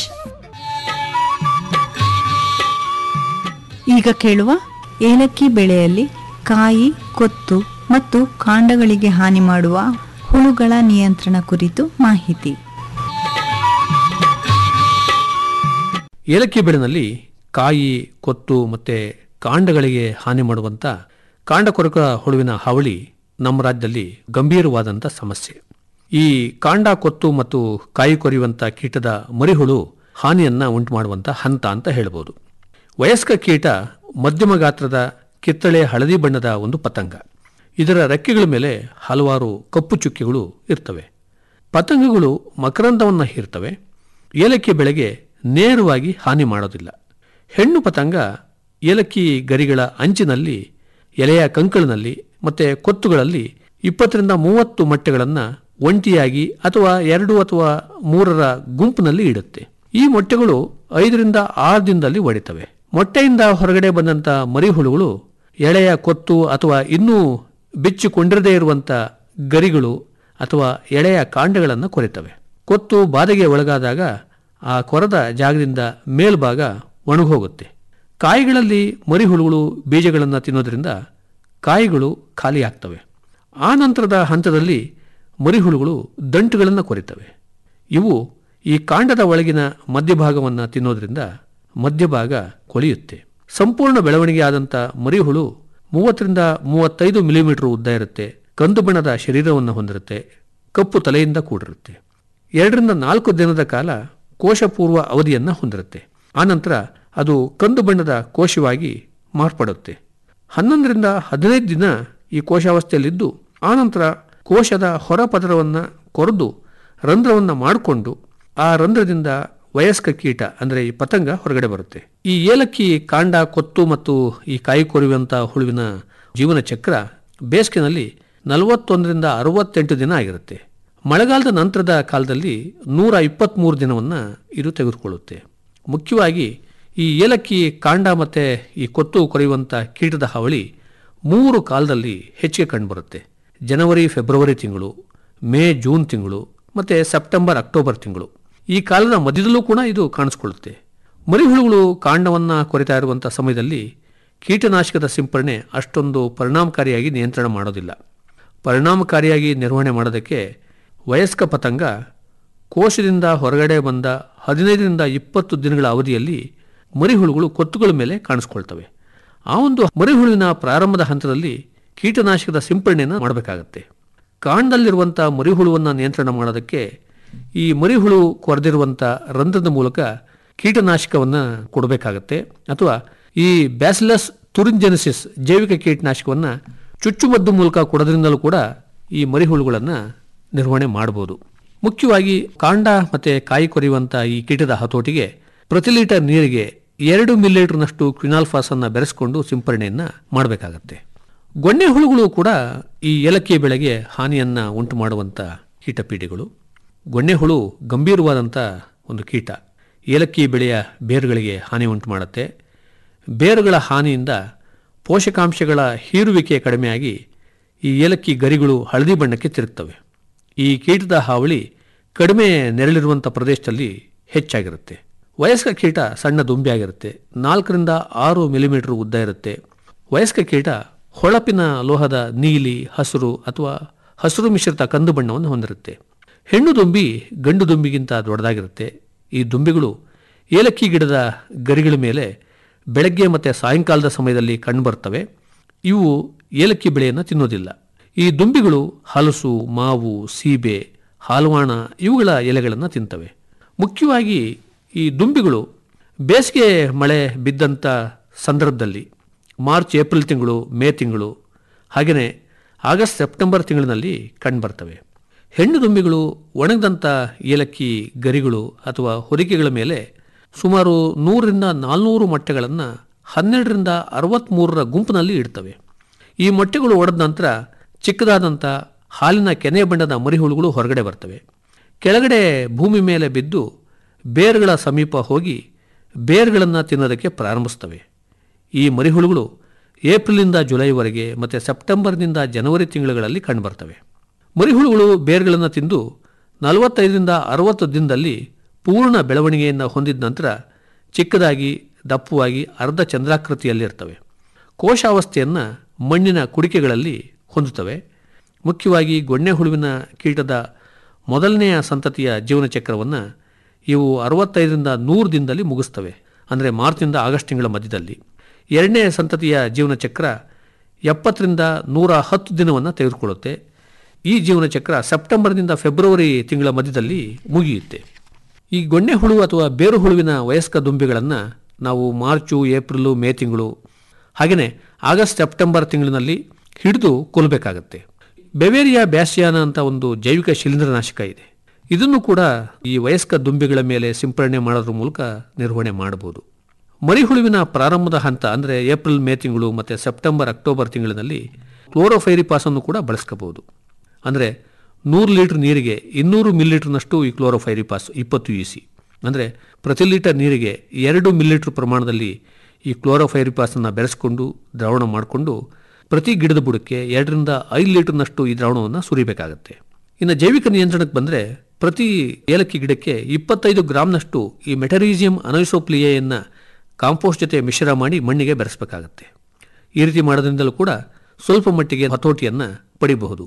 ಈಗ ಕೇಳುವ ಏಲಕ್ಕಿ ಬೆಳೆಯಲ್ಲಿ ಕಾಯಿ ಕೊತ್ತು ಮತ್ತು ಕಾಂಡಗಳಿಗೆ ಹಾನಿ ಮಾಡುವ ಹುಳುಗಳ ನಿಯಂತ್ರಣ ಕುರಿತು ಮಾಹಿತಿ ಏಲಕ್ಕಿ ಬೆಳೆನಲ್ಲಿ ಕಾಯಿ ಕೊತ್ತು ಮತ್ತು ಕಾಂಡಗಳಿಗೆ ಹಾನಿ ಮಾಡುವಂಥ ಕಾಂಡಕೊರಕ ಹುಳುವಿನ ಹಾವಳಿ ನಮ್ಮ ರಾಜ್ಯದಲ್ಲಿ ಗಂಭೀರವಾದಂಥ ಸಮಸ್ಯೆ ಈ ಕಾಂಡ ಕೊತ್ತು ಮತ್ತು ಕಾಯಿ ಕೊರೆಯುವಂಥ ಕೀಟದ ಮರಿಹುಳು ಹಾನಿಯನ್ನ ಉಂಟು ಮಾಡುವಂಥ ಹಂತ ಅಂತ ಹೇಳ್ಬೋದು ವಯಸ್ಕ ಕೀಟ ಮಧ್ಯಮ ಗಾತ್ರದ ಕಿತ್ತಳೆ ಹಳದಿ ಬಣ್ಣದ ಒಂದು ಪತಂಗ ಇದರ ರೆಕ್ಕೆಗಳ ಮೇಲೆ ಹಲವಾರು ಕಪ್ಪು ಚುಕ್ಕೆಗಳು ಇರ್ತವೆ ಪತಂಗಗಳು ಮಕರಂದವನ್ನು ಹೀರ್ತವೆ ಏಲಕ್ಕಿ ಬೆಳೆಗೆ ನೇರವಾಗಿ ಹಾನಿ ಮಾಡೋದಿಲ್ಲ ಹೆಣ್ಣು ಪತಂಗ ಏಲಕ್ಕಿ ಗರಿಗಳ ಅಂಚಿನಲ್ಲಿ ಎಲೆಯ ಕಂಕಳಿನಲ್ಲಿ ಮತ್ತು ಕೊತ್ತುಗಳಲ್ಲಿ ಇಪ್ಪತ್ತರಿಂದ ಮೂವತ್ತು ಮೊಟ್ಟೆಗಳನ್ನು ಒಂಟಿಯಾಗಿ ಅಥವಾ ಎರಡು ಅಥವಾ ಮೂರರ ಗುಂಪಿನಲ್ಲಿ ಇಡುತ್ತೆ ಈ ಮೊಟ್ಟೆಗಳು ಐದರಿಂದ ಆರು ದಿನದಲ್ಲಿ ಒಡಿತವೆ ಮೊಟ್ಟೆಯಿಂದ ಹೊರಗಡೆ ಬಂದಂಥ ಮರಿಹುಳುಗಳು ಎಳೆಯ ಕೊತ್ತು ಅಥವಾ ಇನ್ನೂ ಬೆಚ್ಚಿಕೊಂಡಿರದೇ ಇರುವಂಥ ಗರಿಗಳು ಅಥವಾ ಎಳೆಯ ಕಾಂಡಗಳನ್ನು ಕೊರೆತವೆ ಕೊತ್ತು ಬಾಧೆಗೆ ಒಳಗಾದಾಗ ಆ ಕೊರದ ಜಾಗದಿಂದ ಮೇಲ್ಭಾಗ ಒಣಗೋಗುತ್ತೆ ಕಾಯಿಗಳಲ್ಲಿ ಮರಿಹುಳುಗಳು ಬೀಜಗಳನ್ನು ತಿನ್ನೋದ್ರಿಂದ ಕಾಯಿಗಳು ಖಾಲಿಯಾಗ್ತವೆ ಆ ನಂತರದ ಹಂತದಲ್ಲಿ ಮರಿಹುಳುಗಳು ದಂಟುಗಳನ್ನು ಕೊರಿತವೆ ಇವು ಈ ಕಾಂಡದ ಒಳಗಿನ ಮಧ್ಯಭಾಗವನ್ನು ತಿನ್ನೋದ್ರಿಂದ ಮಧ್ಯಭಾಗ ಕೊಳೆಯುತ್ತೆ ಸಂಪೂರ್ಣ ಬೆಳವಣಿಗೆ ಆದಂಥ ಮರಿಹುಳು ಮೂವತ್ತರಿಂದ ಮೂವತ್ತೈದು ಮಿಲಿಮೀಟರ್ ಉದ್ದ ಇರುತ್ತೆ ಕಂದು ಬಣ್ಣದ ಶರೀರವನ್ನು ಹೊಂದಿರುತ್ತೆ ಕಪ್ಪು ತಲೆಯಿಂದ ಕೂಡಿರುತ್ತೆ ಎರಡರಿಂದ ನಾಲ್ಕು ದಿನದ ಕಾಲ ಕೋಶಪೂರ್ವ ಅವಧಿಯನ್ನು ಹೊಂದಿರುತ್ತೆ ಆನಂತರ ಅದು ಕಂದು ಬಣ್ಣದ ಕೋಶವಾಗಿ ಮಾರ್ಪಡುತ್ತೆ ಹನ್ನೊಂದರಿಂದ ಹದಿನೈದು ದಿನ ಈ ಕೋಶಾವಸ್ಥೆಯಲ್ಲಿದ್ದು ಆನಂತರ ಕೋಶದ ಹೊರಪದರವನ್ನು ಕೊರೆದು ರಂಧ್ರವನ್ನು ಮಾಡಿಕೊಂಡು ಆ ರಂಧ್ರದಿಂದ ವಯಸ್ಕ ಕೀಟ ಅಂದರೆ ಈ ಪತಂಗ ಹೊರಗಡೆ ಬರುತ್ತೆ ಈ ಏಲಕ್ಕಿ ಕಾಂಡ ಕೊತ್ತು ಮತ್ತು ಈ ಕಾಯಿ ಕೊರೆಯುವಂಥ ಹುಳುವಿನ ಜೀವನ ಚಕ್ರ ಬೇಸಿಗೆನಲ್ಲಿ ನಲವತ್ತೊಂದರಿಂದ ಅರವತ್ತೆಂಟು ದಿನ ಆಗಿರುತ್ತೆ ಮಳೆಗಾಲದ ನಂತರದ ಕಾಲದಲ್ಲಿ ನೂರ ಇಪ್ಪತ್ತ್ಮೂರು ದಿನವನ್ನು ಇದು ತೆಗೆದುಕೊಳ್ಳುತ್ತೆ ಮುಖ್ಯವಾಗಿ ಈ ಏಲಕ್ಕಿ ಕಾಂಡ ಮತ್ತು ಈ ಕೊತ್ತು ಕೊರೆಯುವಂಥ ಕೀಟದ ಹಾವಳಿ ಮೂರು ಕಾಲದಲ್ಲಿ ಹೆಚ್ಚಿಗೆ ಕಂಡುಬರುತ್ತೆ ಜನವರಿ ಫೆಬ್ರವರಿ ತಿಂಗಳು ಮೇ ಜೂನ್ ತಿಂಗಳು ಮತ್ತು ಸೆಪ್ಟೆಂಬರ್ ಅಕ್ಟೋಬರ್ ತಿಂಗಳು ಈ ಕಾಲದ ಮಧ್ಯದಲ್ಲೂ ಕೂಡ ಇದು ಕಾಣಿಸ್ಕೊಳ್ಳುತ್ತೆ ಮರಿಹುಳುಗಳು ಕಾಂಡವನ್ನು ಕೊರಿತಾ ಇರುವಂಥ ಸಮಯದಲ್ಲಿ ಕೀಟನಾಶಕದ ಸಿಂಪರಣೆ ಅಷ್ಟೊಂದು ಪರಿಣಾಮಕಾರಿಯಾಗಿ ನಿಯಂತ್ರಣ ಮಾಡೋದಿಲ್ಲ ಪರಿಣಾಮಕಾರಿಯಾಗಿ ನಿರ್ವಹಣೆ ಮಾಡೋದಕ್ಕೆ ವಯಸ್ಕ ಪತಂಗ ಕೋಶದಿಂದ ಹೊರಗಡೆ ಬಂದ ಹದಿನೈದರಿಂದ ಇಪ್ಪತ್ತು ದಿನಗಳ ಅವಧಿಯಲ್ಲಿ ಮರಿಹುಳುಗಳು ಕೊತ್ತುಗಳ ಮೇಲೆ ಕಾಣಿಸ್ಕೊಳ್ತವೆ ಆ ಒಂದು ಮರಿಹುಳುವಿನ ಪ್ರಾರಂಭದ ಹಂತದಲ್ಲಿ ಕೀಟನಾಶಕದ ಸಿಂಪರಣೆಯನ್ನು ಮಾಡಬೇಕಾಗತ್ತೆ ಕಾಂಡದಲ್ಲಿರುವಂಥ ಮರಿಹುಳುವನ್ನು ನಿಯಂತ್ರಣ ಮಾಡೋದಕ್ಕೆ ಈ ಮರಿಹುಳು ಕೊರೆದಿರುವಂಥ ರಂಧ್ರದ ಮೂಲಕ ಕೀಟನಾಶಕವನ್ನು ಕೊಡಬೇಕಾಗತ್ತೆ ಅಥವಾ ಈ ಬ್ಯಾಸಿಲಸ್ ತುರಿಂಜೆನಿಸಿಸ್ ಜೈವಿಕ ಕೀಟನಾಶಕವನ್ನು ಚುಚ್ಚುಮದ್ದು ಮೂಲಕ ಕೊಡೋದ್ರಿಂದಲೂ ಕೂಡ ಈ ಮರಿಹುಳುಗಳನ್ನು ನಿರ್ವಹಣೆ ಮಾಡಬಹುದು ಮುಖ್ಯವಾಗಿ ಕಾಂಡ ಮತ್ತು ಕಾಯಿ ಕೊರೆಯುವಂಥ ಈ ಕೀಟದ ಹತೋಟಿಗೆ ಪ್ರತಿ ಲೀಟರ್ ನೀರಿಗೆ ಎರಡು ಮಿಲಿಲೀಟರ್ನಷ್ಟು ಕ್ವಿನಾಲ್ಫಾಸ್ ಅನ್ನು ಬೆರೆಸಿಕೊಂಡು ಸಿಂಪರಣೆಯನ್ನು ಮಾಡಬೇಕಾಗತ್ತೆ ಗೊಣ್ಣೆ ಹುಳುಗಳು ಕೂಡ ಈ ಏಲಕ್ಕಿ ಬೆಳೆಗೆ ಹಾನಿಯನ್ನು ಉಂಟು ಮಾಡುವಂಥ ಕೀಟಪೀಡೆಗಳು ಗೊಣ್ಣೆ ಹುಳು ಗಂಭೀರವಾದಂಥ ಒಂದು ಕೀಟ ಏಲಕ್ಕಿ ಬೆಳೆಯ ಬೇರುಗಳಿಗೆ ಹಾನಿ ಉಂಟು ಮಾಡುತ್ತೆ ಬೇರುಗಳ ಹಾನಿಯಿಂದ ಪೋಷಕಾಂಶಗಳ ಹೀರುವಿಕೆ ಕಡಿಮೆಯಾಗಿ ಈ ಏಲಕ್ಕಿ ಗರಿಗಳು ಹಳದಿ ಬಣ್ಣಕ್ಕೆ ತಿರುಗ್ತವೆ ಈ ಕೀಟದ ಹಾವಳಿ ಕಡಿಮೆ ನೆರಳಿರುವಂಥ ಪ್ರದೇಶದಲ್ಲಿ ಹೆಚ್ಚಾಗಿರುತ್ತೆ ವಯಸ್ಕ ಕೀಟ ಸಣ್ಣ ದುಂಬಿಯಾಗಿರುತ್ತೆ ನಾಲ್ಕರಿಂದ ಆರು ಮಿಲಿಮೀಟರ್ ಉದ್ದ ಇರುತ್ತೆ ವಯಸ್ಕ ಕೀಟ ಹೊಳಪಿನ ಲೋಹದ ನೀಲಿ ಹಸಿರು ಅಥವಾ ಹಸಿರು ಮಿಶ್ರಿತ ಕಂದು ಬಣ್ಣವನ್ನು ಹೊಂದಿರುತ್ತೆ ಹೆಣ್ಣು ದುಂಬಿ ಗಂಡು ದುಂಬಿಗಿಂತ ದೊಡ್ಡದಾಗಿರುತ್ತೆ ಈ ದುಂಬಿಗಳು ಏಲಕ್ಕಿ ಗಿಡದ ಗರಿಗಳ ಮೇಲೆ ಬೆಳಗ್ಗೆ ಮತ್ತು ಸಾಯಂಕಾಲದ ಸಮಯದಲ್ಲಿ ಕಂಡುಬರ್ತವೆ ಇವು ಏಲಕ್ಕಿ ಬೆಳೆಯನ್ನು ತಿನ್ನೋದಿಲ್ಲ ಈ ದುಂಬಿಗಳು ಹಲಸು ಮಾವು ಸೀಬೆ ಹಾಲುವಾಣ ಇವುಗಳ ಎಲೆಗಳನ್ನು ತಿಂತವೆ ಮುಖ್ಯವಾಗಿ ಈ ದುಂಬಿಗಳು ಬೇಸಿಗೆ ಮಳೆ ಬಿದ್ದಂಥ ಸಂದರ್ಭದಲ್ಲಿ ಮಾರ್ಚ್ ಏಪ್ರಿಲ್ ತಿಂಗಳು ಮೇ ತಿಂಗಳು ಹಾಗೆಯೇ ಆಗಸ್ಟ್ ಸೆಪ್ಟೆಂಬರ್ ತಿಂಗಳಿನಲ್ಲಿ ಕಂಡುಬರ್ತವೆ ಹೆಣ್ಣು ದುಂಬಿಗಳು ಒಣಗದಂಥ ಏಲಕ್ಕಿ ಗರಿಗಳು ಅಥವಾ ಹೊದಿಕೆಗಳ ಮೇಲೆ ಸುಮಾರು ನೂರರಿಂದ ನಾಲ್ನೂರು ಮೊಟ್ಟೆಗಳನ್ನು ಹನ್ನೆರಡರಿಂದ ಅರವತ್ತ್ಮೂರರ ಗುಂಪಿನಲ್ಲಿ ಇಡ್ತವೆ ಈ ಮೊಟ್ಟೆಗಳು ಒಡೆದ ನಂತರ ಚಿಕ್ಕದಾದಂಥ ಹಾಲಿನ ಕೆನೆ ಬಣ್ಣದ ಮರಿಹುಳುಗಳು ಹೊರಗಡೆ ಬರ್ತವೆ ಕೆಳಗಡೆ ಭೂಮಿ ಮೇಲೆ ಬಿದ್ದು ಬೇರುಗಳ ಸಮೀಪ ಹೋಗಿ ಬೇರುಗಳನ್ನು ತಿನ್ನೋದಕ್ಕೆ ಪ್ರಾರಂಭಿಸ್ತವೆ ಈ ಮರಿಹುಳುಗಳು ಏಪ್ರಿಲಿಂದ ಜುಲೈವರೆಗೆ ಮತ್ತು ಸೆಪ್ಟೆಂಬರ್ನಿಂದ ಜನವರಿ ತಿಂಗಳುಗಳಲ್ಲಿ ಕಂಡುಬರ್ತವೆ ಮರಿಹುಳುಗಳು ಬೇರುಗಳನ್ನು ತಿಂದು ನಲವತ್ತೈದರಿಂದ ಅರವತ್ತು ದಿನದಲ್ಲಿ ಪೂರ್ಣ ಬೆಳವಣಿಗೆಯನ್ನು ಹೊಂದಿದ ನಂತರ ಚಿಕ್ಕದಾಗಿ ದಪ್ಪವಾಗಿ ಅರ್ಧ ಚಂದ್ರಾಕೃತಿಯಲ್ಲಿರ್ತವೆ ಕೋಶಾವಸ್ಥೆಯನ್ನು ಮಣ್ಣಿನ ಕುಡಿಕೆಗಳಲ್ಲಿ ಹೊಂದುತ್ತವೆ ಮುಖ್ಯವಾಗಿ ಗೊಣ್ಣೆ ಹುಳುವಿನ ಕೀಟದ ಮೊದಲನೆಯ ಸಂತತಿಯ ಜೀವನ ಚಕ್ರವನ್ನು ಇವು ಅರವತ್ತೈದರಿಂದ ನೂರು ದಿನದಲ್ಲಿ ಮುಗಿಸ್ತವೆ ಅಂದರೆ ಮಾರ್ಚ್ನಿಂದ ಆಗಸ್ಟ್ ತಿಂಗಳ ಮಧ್ಯದಲ್ಲಿ ಎರಡನೇ ಸಂತತಿಯ ಜೀವನ ಚಕ್ರ ಎಪ್ಪತ್ತರಿಂದ ನೂರ ಹತ್ತು ದಿನವನ್ನು ತೆಗೆದುಕೊಳ್ಳುತ್ತೆ ಈ ಜೀವನ ಚಕ್ರ ಸೆಪ್ಟೆಂಬರ್ನಿಂದ ಫೆಬ್ರವರಿ ತಿಂಗಳ ಮಧ್ಯದಲ್ಲಿ ಮುಗಿಯುತ್ತೆ ಈ ಗೊಣ್ಣೆ ಹುಳು ಅಥವಾ ಬೇರು ಹುಳುವಿನ ವಯಸ್ಕ ದುಂಬಿಗಳನ್ನು ನಾವು ಮಾರ್ಚು ಏಪ್ರಿಲು ಮೇ ತಿಂಗಳು ಹಾಗೆಯೇ ಆಗಸ್ಟ್ ಸೆಪ್ಟೆಂಬರ್ ತಿಂಗಳಿನಲ್ಲಿ ಹಿಡಿದು ಕೊಲ್ಲಬೇಕಾಗತ್ತೆ ಬೆವೇರಿಯಾ ಬ್ಯಾಸಿಯಾನ ಅಂತ ಒಂದು ಜೈವಿಕ ಶಿಲೀಂಧ್ರನಾಶಕ ಇದೆ ಇದನ್ನು ಕೂಡ ಈ ವಯಸ್ಕ ದುಂಬಿಗಳ ಮೇಲೆ ಸಿಂಪರಣೆ ಮಾಡೋದ್ರ ಮೂಲಕ ನಿರ್ವಹಣೆ ಮಾಡಬಹುದು ಮರಿಹುಳುವಿನ ಪ್ರಾರಂಭದ ಹಂತ ಅಂದರೆ ಏಪ್ರಿಲ್ ಮೇ ತಿಂಗಳು ಮತ್ತು ಸೆಪ್ಟೆಂಬರ್ ಅಕ್ಟೋಬರ್ ತಿಂಗಳಿನಲ್ಲಿ ಕ್ಲೋರೋಫೈರಿಪಾಸನ್ನು ಕೂಡ ಬಳಸ್ಕೋಬಹುದು ಅಂದರೆ ನೂರು ಲೀಟರ್ ನೀರಿಗೆ ಇನ್ನೂರು ಮಿಲಿಲೀಟರ್ನಷ್ಟು ಈ ಕ್ಲೋರೋಫೈರಿಪಾಸ್ ಇಪ್ಪತ್ತು ಇ ಸಿ ಅಂದರೆ ಪ್ರತಿ ಲೀಟರ್ ನೀರಿಗೆ ಎರಡು ಮಿಲಿಲೀಟರ್ ಪ್ರಮಾಣದಲ್ಲಿ ಈ ಕ್ಲೋರೋಫೈರಿಪಾಸನ್ನು ಬೆರೆಸ್ಕೊಂಡು ದ್ರಾವಣ ಮಾಡಿಕೊಂಡು ಪ್ರತಿ ಗಿಡದ ಬುಡಕ್ಕೆ ಎರಡರಿಂದ ಐದು ಲೀಟರ್ನಷ್ಟು ಈ ದ್ರಾವಣವನ್ನು ಸುರಿಬೇಕಾಗತ್ತೆ ಇನ್ನು ಜೈವಿಕ ನಿಯಂತ್ರಣಕ್ಕೆ ಬಂದರೆ ಪ್ರತಿ ಏಲಕ್ಕಿ ಗಿಡಕ್ಕೆ ಇಪ್ಪತ್ತೈದು ಗ್ರಾಮ್ನಷ್ಟು ಈ ಮೆಟರೀಸಿಯಂ ಅನೈಸೋಪ್ಲಿಯೆಯನ್ನು ಕಾಂಪೋಸ್ಟ್ ಜೊತೆ ಮಿಶ್ರ ಮಾಡಿ ಮಣ್ಣಿಗೆ ಬೆರೆಸಬೇಕಾಗತ್ತೆ ಈ ರೀತಿ ಮಾಡೋದ್ರಿಂದಲೂ ಕೂಡ ಸ್ವಲ್ಪ ಮಟ್ಟಿಗೆ ಹತೋಟಿಯನ್ನು ಪಡಿಬಹುದು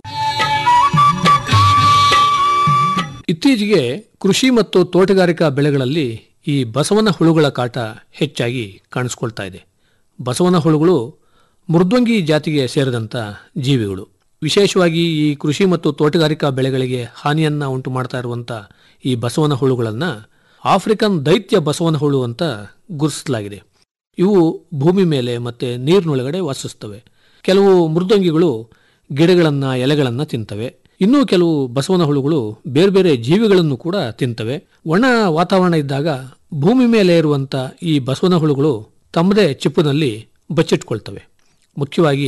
ಇತ್ತೀಚೆಗೆ ಕೃಷಿ ಮತ್ತು ತೋಟಗಾರಿಕಾ ಬೆಳೆಗಳಲ್ಲಿ ಈ ಬಸವನ ಹುಳುಗಳ ಕಾಟ ಹೆಚ್ಚಾಗಿ ಕಾಣಿಸ್ಕೊಳ್ತಾ ಇದೆ ಬಸವನ ಹುಳುಗಳು ಮೃದ್ವಂಗಿ ಜಾತಿಗೆ ಸೇರಿದಂಥ ಜೀವಿಗಳು ವಿಶೇಷವಾಗಿ ಈ ಕೃಷಿ ಮತ್ತು ತೋಟಗಾರಿಕಾ ಬೆಳೆಗಳಿಗೆ ಹಾನಿಯನ್ನು ಉಂಟು ಮಾಡ್ತಾ ಇರುವಂಥ ಈ ಬಸವನ ಹುಳುಗಳನ್ನು ಆಫ್ರಿಕನ್ ದೈತ್ಯ ಬಸವನ ಹುಳು ಅಂತ ಗುರುತಿಸಲಾಗಿದೆ ಇವು ಭೂಮಿ ಮೇಲೆ ಮತ್ತು ನೀರಿನೊಳಗಡೆ ವಾಸಿಸ್ತವೆ ಕೆಲವು ಮೃದ್ವಂಗಿಗಳು ಗಿಡಗಳನ್ನು ಎಲೆಗಳನ್ನು ತಿಂತವೆ ಇನ್ನೂ ಕೆಲವು ಬಸವನ ಹುಳುಗಳು ಬೇರೆ ಬೇರೆ ಜೀವಿಗಳನ್ನು ಕೂಡ ತಿಂತವೆ ಒಣ ವಾತಾವರಣ ಇದ್ದಾಗ ಭೂಮಿ ಮೇಲೆ ಇರುವಂಥ ಈ ಬಸವನ ಹುಳುಗಳು ತಮ್ಮದೇ ಚಿಪ್ಪಿನಲ್ಲಿ ಬಚ್ಚಿಟ್ಕೊಳ್ತವೆ ಮುಖ್ಯವಾಗಿ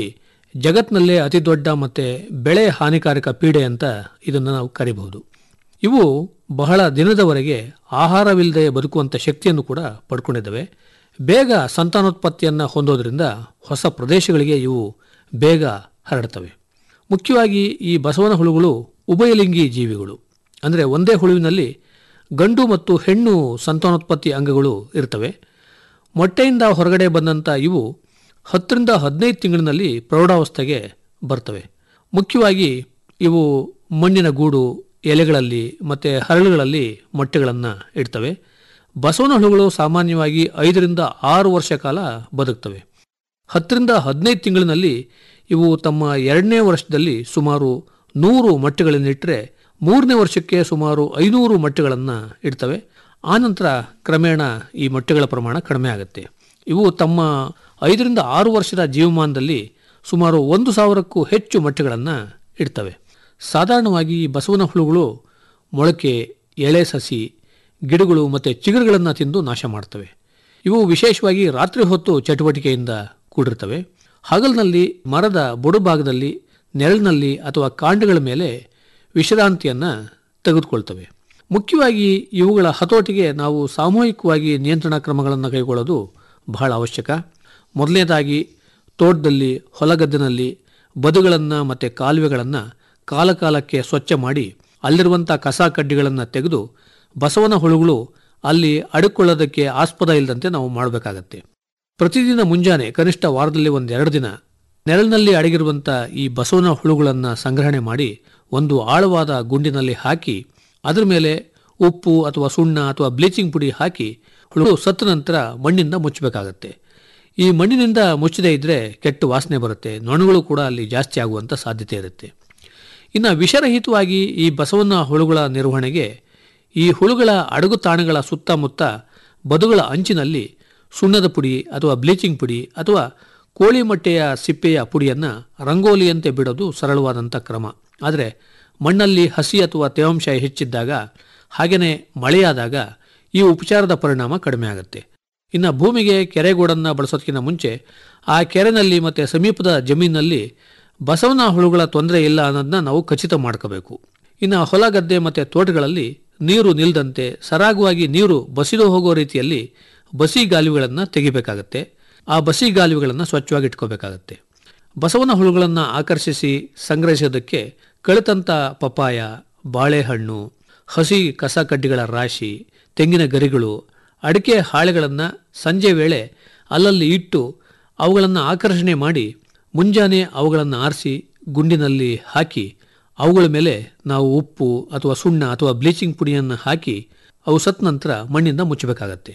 ಜಗತ್ನಲ್ಲೇ ಅತಿ ದೊಡ್ಡ ಮತ್ತೆ ಬೆಳೆ ಹಾನಿಕಾರಕ ಪೀಡೆ ಅಂತ ಇದನ್ನು ನಾವು ಕರಿಬಹುದು ಇವು ಬಹಳ ದಿನದವರೆಗೆ ಆಹಾರವಿಲ್ಲದೆ ಬದುಕುವಂಥ ಶಕ್ತಿಯನ್ನು ಕೂಡ ಪಡ್ಕೊಂಡಿದ್ದಾವೆ ಬೇಗ ಸಂತಾನೋತ್ಪತ್ತಿಯನ್ನು ಹೊಂದೋದ್ರಿಂದ ಹೊಸ ಪ್ರದೇಶಗಳಿಗೆ ಇವು ಬೇಗ ಹರಡ್ತವೆ ಮುಖ್ಯವಾಗಿ ಈ ಬಸವನ ಹುಳುಗಳು ಉಭಯಲಿಂಗಿ ಜೀವಿಗಳು ಅಂದರೆ ಒಂದೇ ಹುಳುವಿನಲ್ಲಿ ಗಂಡು ಮತ್ತು ಹೆಣ್ಣು ಸಂತಾನೋತ್ಪತ್ತಿ ಅಂಗಗಳು ಇರ್ತವೆ ಮೊಟ್ಟೆಯಿಂದ ಹೊರಗಡೆ ಬಂದಂಥ ಇವು ಹತ್ತರಿಂದ ಹದಿನೈದು ತಿಂಗಳಿನಲ್ಲಿ ಪ್ರೌಢಾವಸ್ಥೆಗೆ ಬರ್ತವೆ ಮುಖ್ಯವಾಗಿ ಇವು ಮಣ್ಣಿನ ಗೂಡು ಎಲೆಗಳಲ್ಲಿ ಮತ್ತು ಹರಳುಗಳಲ್ಲಿ ಮೊಟ್ಟೆಗಳನ್ನು ಇಡ್ತವೆ ಬಸವನ ಹುಳುಗಳು ಸಾಮಾನ್ಯವಾಗಿ ಐದರಿಂದ ಆರು ವರ್ಷ ಕಾಲ ಬದುಕ್ತವೆ ಹತ್ತರಿಂದ ಹದಿನೈದು ತಿಂಗಳಿನಲ್ಲಿ ಇವು ತಮ್ಮ ಎರಡನೇ ವರ್ಷದಲ್ಲಿ ಸುಮಾರು ನೂರು ಮೊಟ್ಟೆಗಳನ್ನಿಟ್ಟರೆ ಮೂರನೇ ವರ್ಷಕ್ಕೆ ಸುಮಾರು ಐನೂರು ಮೊಟ್ಟೆಗಳನ್ನು ಇಡ್ತವೆ ಆನಂತರ ಕ್ರಮೇಣ ಈ ಮೊಟ್ಟೆಗಳ ಪ್ರಮಾಣ ಕಡಿಮೆ ಆಗುತ್ತೆ ಇವು ತಮ್ಮ ಐದರಿಂದ ಆರು ವರ್ಷದ ಜೀವಮಾನದಲ್ಲಿ ಸುಮಾರು ಒಂದು ಸಾವಿರಕ್ಕೂ ಹೆಚ್ಚು ಮೊಟ್ಟೆಗಳನ್ನು ಇಡ್ತವೆ ಸಾಧಾರಣವಾಗಿ ಈ ಬಸವನ ಹುಳುಗಳು ಮೊಳಕೆ ಎಳೆ ಸಸಿ ಗಿಡಗಳು ಮತ್ತು ಚಿಗುರುಗಳನ್ನು ತಿಂದು ನಾಶ ಮಾಡ್ತವೆ ಇವು ವಿಶೇಷವಾಗಿ ರಾತ್ರಿ ಹೊತ್ತು ಚಟುವಟಿಕೆಯಿಂದ ಕೂಡಿರ್ತವೆ ಹಗಲಿನಲ್ಲಿ ಮರದ ಬುಡಭಾಗದಲ್ಲಿ ನೆರಳಿನಲ್ಲಿ ಅಥವಾ ಕಾಂಡಗಳ ಮೇಲೆ ವಿಶ್ರಾಂತಿಯನ್ನು ತೆಗೆದುಕೊಳ್ತವೆ ಮುಖ್ಯವಾಗಿ ಇವುಗಳ ಹತೋಟಿಗೆ ನಾವು ಸಾಮೂಹಿಕವಾಗಿ ನಿಯಂತ್ರಣ ಕ್ರಮಗಳನ್ನು ಕೈಗೊಳ್ಳೋದು ಬಹಳ ಅವಶ್ಯಕ ಮೊದಲನೇದಾಗಿ ತೋಟದಲ್ಲಿ ಹೊಲಗದ್ದಿನಲ್ಲಿ ಬದುಗಳನ್ನು ಮತ್ತು ಕಾಲುವೆಗಳನ್ನು ಕಾಲಕಾಲಕ್ಕೆ ಸ್ವಚ್ಛ ಮಾಡಿ ಅಲ್ಲಿರುವಂಥ ಕಸ ಕಡ್ಡಿಗಳನ್ನು ತೆಗೆದು ಬಸವನ ಹುಳುಗಳು ಅಲ್ಲಿ ಅಡುಕೊಳ್ಳೋದಕ್ಕೆ ಆಸ್ಪದ ಇಲ್ಲದಂತೆ ನಾವು ಮಾಡಬೇಕಾಗತ್ತೆ ಪ್ರತಿದಿನ ಮುಂಜಾನೆ ಕನಿಷ್ಠ ವಾರದಲ್ಲಿ ಒಂದೆರಡು ದಿನ ನೆರಳಿನಲ್ಲಿ ಅಡಗಿರುವಂಥ ಈ ಬಸವನ ಹುಳುಗಳನ್ನು ಸಂಗ್ರಹಣೆ ಮಾಡಿ ಒಂದು ಆಳವಾದ ಗುಂಡಿನಲ್ಲಿ ಹಾಕಿ ಅದರ ಮೇಲೆ ಉಪ್ಪು ಅಥವಾ ಸುಣ್ಣ ಅಥವಾ ಬ್ಲೀಚಿಂಗ್ ಪುಡಿ ಹಾಕಿ ಹುಳು ಸತ್ತ ನಂತರ ಮಣ್ಣಿಂದ ಮುಚ್ಚಬೇಕಾಗತ್ತೆ ಈ ಮಣ್ಣಿನಿಂದ ಮುಚ್ಚದೇ ಇದ್ದರೆ ಕೆಟ್ಟ ವಾಸನೆ ಬರುತ್ತೆ ನೊಣಗಳು ಕೂಡ ಅಲ್ಲಿ ಜಾಸ್ತಿ ಆಗುವಂಥ ಸಾಧ್ಯತೆ ಇರುತ್ತೆ ಇನ್ನು ವಿಷರಹಿತವಾಗಿ ಈ ಬಸವನ ಹುಳುಗಳ ನಿರ್ವಹಣೆಗೆ ಈ ಹುಳುಗಳ ಅಡಗು ತಾಣಗಳ ಸುತ್ತಮುತ್ತ ಬದುಗಳ ಅಂಚಿನಲ್ಲಿ ಸುಣ್ಣದ ಪುಡಿ ಅಥವಾ ಬ್ಲೀಚಿಂಗ್ ಪುಡಿ ಅಥವಾ ಕೋಳಿ ಮೊಟ್ಟೆಯ ಸಿಪ್ಪೆಯ ಪುಡಿಯನ್ನು ರಂಗೋಲಿಯಂತೆ ಬಿಡೋದು ಸರಳವಾದಂಥ ಕ್ರಮ ಆದರೆ ಮಣ್ಣಲ್ಲಿ ಹಸಿ ಅಥವಾ ತೇವಾಂಶ ಹೆಚ್ಚಿದ್ದಾಗ ಹಾಗೆಯೇ ಮಳೆಯಾದಾಗ ಈ ಉಪಚಾರದ ಪರಿಣಾಮ ಕಡಿಮೆ ಆಗುತ್ತೆ ಇನ್ನು ಭೂಮಿಗೆ ಕೆರೆಗೋಡನ್ನು ಬಳಸೋದಕ್ಕಿಂತ ಮುಂಚೆ ಆ ಕೆರೆನಲ್ಲಿ ಮತ್ತು ಸಮೀಪದ ಜಮೀನಲ್ಲಿ ಬಸವನ ಹುಳುಗಳ ತೊಂದರೆ ಇಲ್ಲ ಅನ್ನೋದನ್ನ ನಾವು ಖಚಿತ ಮಾಡ್ಕೋಬೇಕು ಇನ್ನು ಹೊಲ ಗದ್ದೆ ಮತ್ತು ತೋಟಗಳಲ್ಲಿ ನೀರು ನಿಲ್ಲದಂತೆ ಸರಾಗವಾಗಿ ನೀರು ಬಸಿದು ಹೋಗೋ ರೀತಿಯಲ್ಲಿ ಬಸಿ ಗಾಲುವೆಗಳನ್ನು ತೆಗಿಬೇಕಾಗತ್ತೆ ಆ ಬಸಿ ಗಾಲುವೆಗಳನ್ನು ಸ್ವಚ್ಛವಾಗಿ ಇಟ್ಕೋಬೇಕಾಗತ್ತೆ ಬಸವನ ಹುಳುಗಳನ್ನು ಆಕರ್ಷಿಸಿ ಸಂಗ್ರಹಿಸೋದಕ್ಕೆ ಕಳಿತಂಥ ಪಪಾಯ ಬಾಳೆಹಣ್ಣು ಹಸಿ ಕಸ ಕಡ್ಡಿಗಳ ರಾಶಿ ತೆಂಗಿನ ಗರಿಗಳು ಅಡಿಕೆ ಹಾಳೆಗಳನ್ನು ಸಂಜೆ ವೇಳೆ ಅಲ್ಲಲ್ಲಿ ಇಟ್ಟು ಅವುಗಳನ್ನು ಆಕರ್ಷಣೆ ಮಾಡಿ ಮುಂಜಾನೆ ಅವುಗಳನ್ನು ಆರಿಸಿ ಗುಂಡಿನಲ್ಲಿ ಹಾಕಿ ಅವುಗಳ ಮೇಲೆ ನಾವು ಉಪ್ಪು ಅಥವಾ ಸುಣ್ಣ ಅಥವಾ ಬ್ಲೀಚಿಂಗ್ ಪುಡಿಯನ್ನು ಹಾಕಿ ಅವು ಸತ್ತ ನಂತರ ಮಣ್ಣಿಂದ ಮುಚ್ಚಬೇಕಾಗತ್ತೆ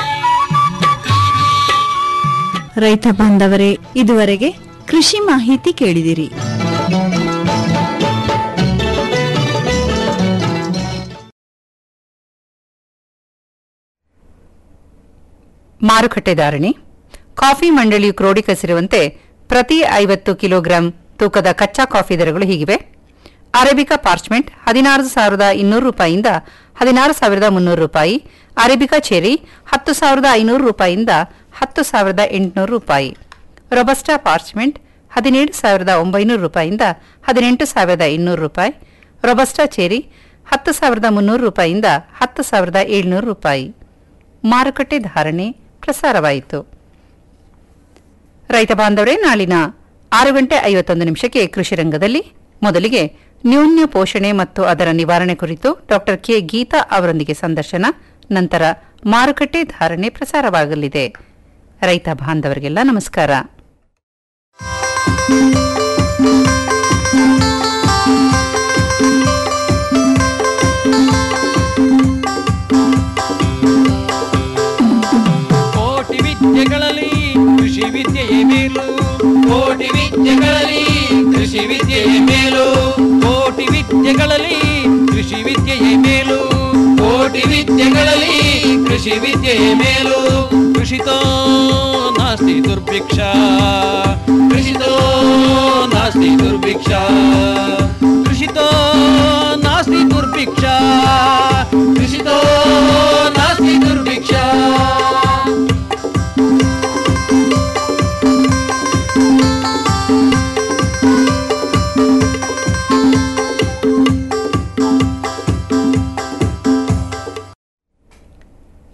ರೈತ ಬಾಂಧವರೇ ಇದುವರೆಗೆ ಕೃಷಿ ಮಾಹಿತಿ ಕೇಳಿದಿರಿ ಮಾರುಕಟ್ಟೆ ಧಾರಣೆ ಕಾಫಿ ಮಂಡಳಿಯು ಕ್ರೋಢೀಕರಿಸಿರುವಂತೆ ಪ್ರತಿ ಐವತ್ತು ಕಿಲೋಗ್ರಾಂ ತೂಕದ ಕಚ್ಚಾ ಕಾಫಿ ದರಗಳು ಹೀಗಿವೆ ಅರೇಬಿಕಾ ಪಾರ್ಚ್ಮೆಂಟ್ ಹದಿನಾರು ಸಾವಿರದ ಇನ್ನೂರು ರೂಪಾಯಿಯಿಂದ ಹದಿನಾರು ಸಾವಿರದ ಮುನ್ನೂರು ರೂಪಾಯಿ ಅರೇಬಿಕಾ ಚೆರಿ ಹತ್ತು ಸಾವಿರದ ಐನೂರು ರೂಪಾಯಿಯಿಂದ ಹತ್ತು ಸಾವಿರದ ಎಂಟುನೂರು ರೂಪಾಯಿ ರೊಬಸ್ಟಾ ಪಾರ್ಚ್ಮೆಂಟ್ ಹದಿನೇಳು ಸಾವಿರದ ಒಂಬೈನೂರು ರೂಪಾಯಿಯಿಂದ ಹದಿನೆಂಟು ಸಾವಿರದ ಇನ್ನೂರು ರೂಪಾಯಿ ರೊಬಸ್ಟಾ ಚೆರಿ ಹತ್ತು ಸಾವಿರದ ಮುನ್ನೂರು ರೂಪಾಯಿಯಿಂದ ಹತ್ತು ಸಾವಿರದ ಏಳ್ನೂರು ರೂಪಾಯಿ ಮಾರುಕಟ್ಟೆ ಧಾರಣೆ ಪ್ರಸಾರವಾಯಿತು ರೈತ ಬಾಂಧವರೇ ನಾಳಿನ ಆರು ಗಂಟೆ ಐವತ್ತೊಂದು ನಿಮಿಷಕ್ಕೆ ಕೃಷಿ ರಂಗದಲ್ಲಿ ಮೊದಲಿಗೆ ನ್ಯೂನ್ಯ ಪೋಷಣೆ ಮತ್ತು ಅದರ ನಿವಾರಣೆ ಕುರಿತು ಡಾಕ್ಟರ್ ಕೆ ಗೀತಾ ಅವರೊಂದಿಗೆ ಸಂದರ್ಶನ ನಂತರ ಮಾರುಕಟ್ಟೆ ಧಾರಣೆ ಪ್ರಸಾರವಾಗಲಿದೆ ರೈತ ಬಾಂಧವರಿಗೆಲ್ಲ ನಮಸ್ಕಾರ ಕೋಟಿ ವಿದ್ಯೆಗಳಲ್ಲಿ ಕೃಷಿ ವಿದ್ಯೆಯೇ ಮೇಲು ಕೋಟಿ ವಿದ್ಯೆಗಳಲ್ಲಿ ಕೃಷಿ ವಿದ್ಯೆಯೇ ಮೇಲು ಕೋಟಿ ವಿದ್ಯೆಗಳಲ್ಲಿ ಕೃಷಿ ವಿದ್ಯೆಯೇ ಮೇಲು ಕೋಟಿ ವಿದ್ಯೆಗಳಲ್ಲಿ ಕೃಷಿ ವಿದ್ಯೆಯೇ ಮೇಲು ಕೃಷಿತೋ ನಾಸ್ತಿ ದುರ್ಭಿಕ್ಷ ಕೃಷಿತೋ ನಾಸ್ತಿ ದುರ್ಭಿಕ್ಷ ಕೃಷಿತೋ ನಾಸ್ತಿ ದುರ್ಭಿಕ್ಷ ಕೃಷಿತೋ ನಾಸ್ತಿ ದುರ್ಭಿಕ್ಷ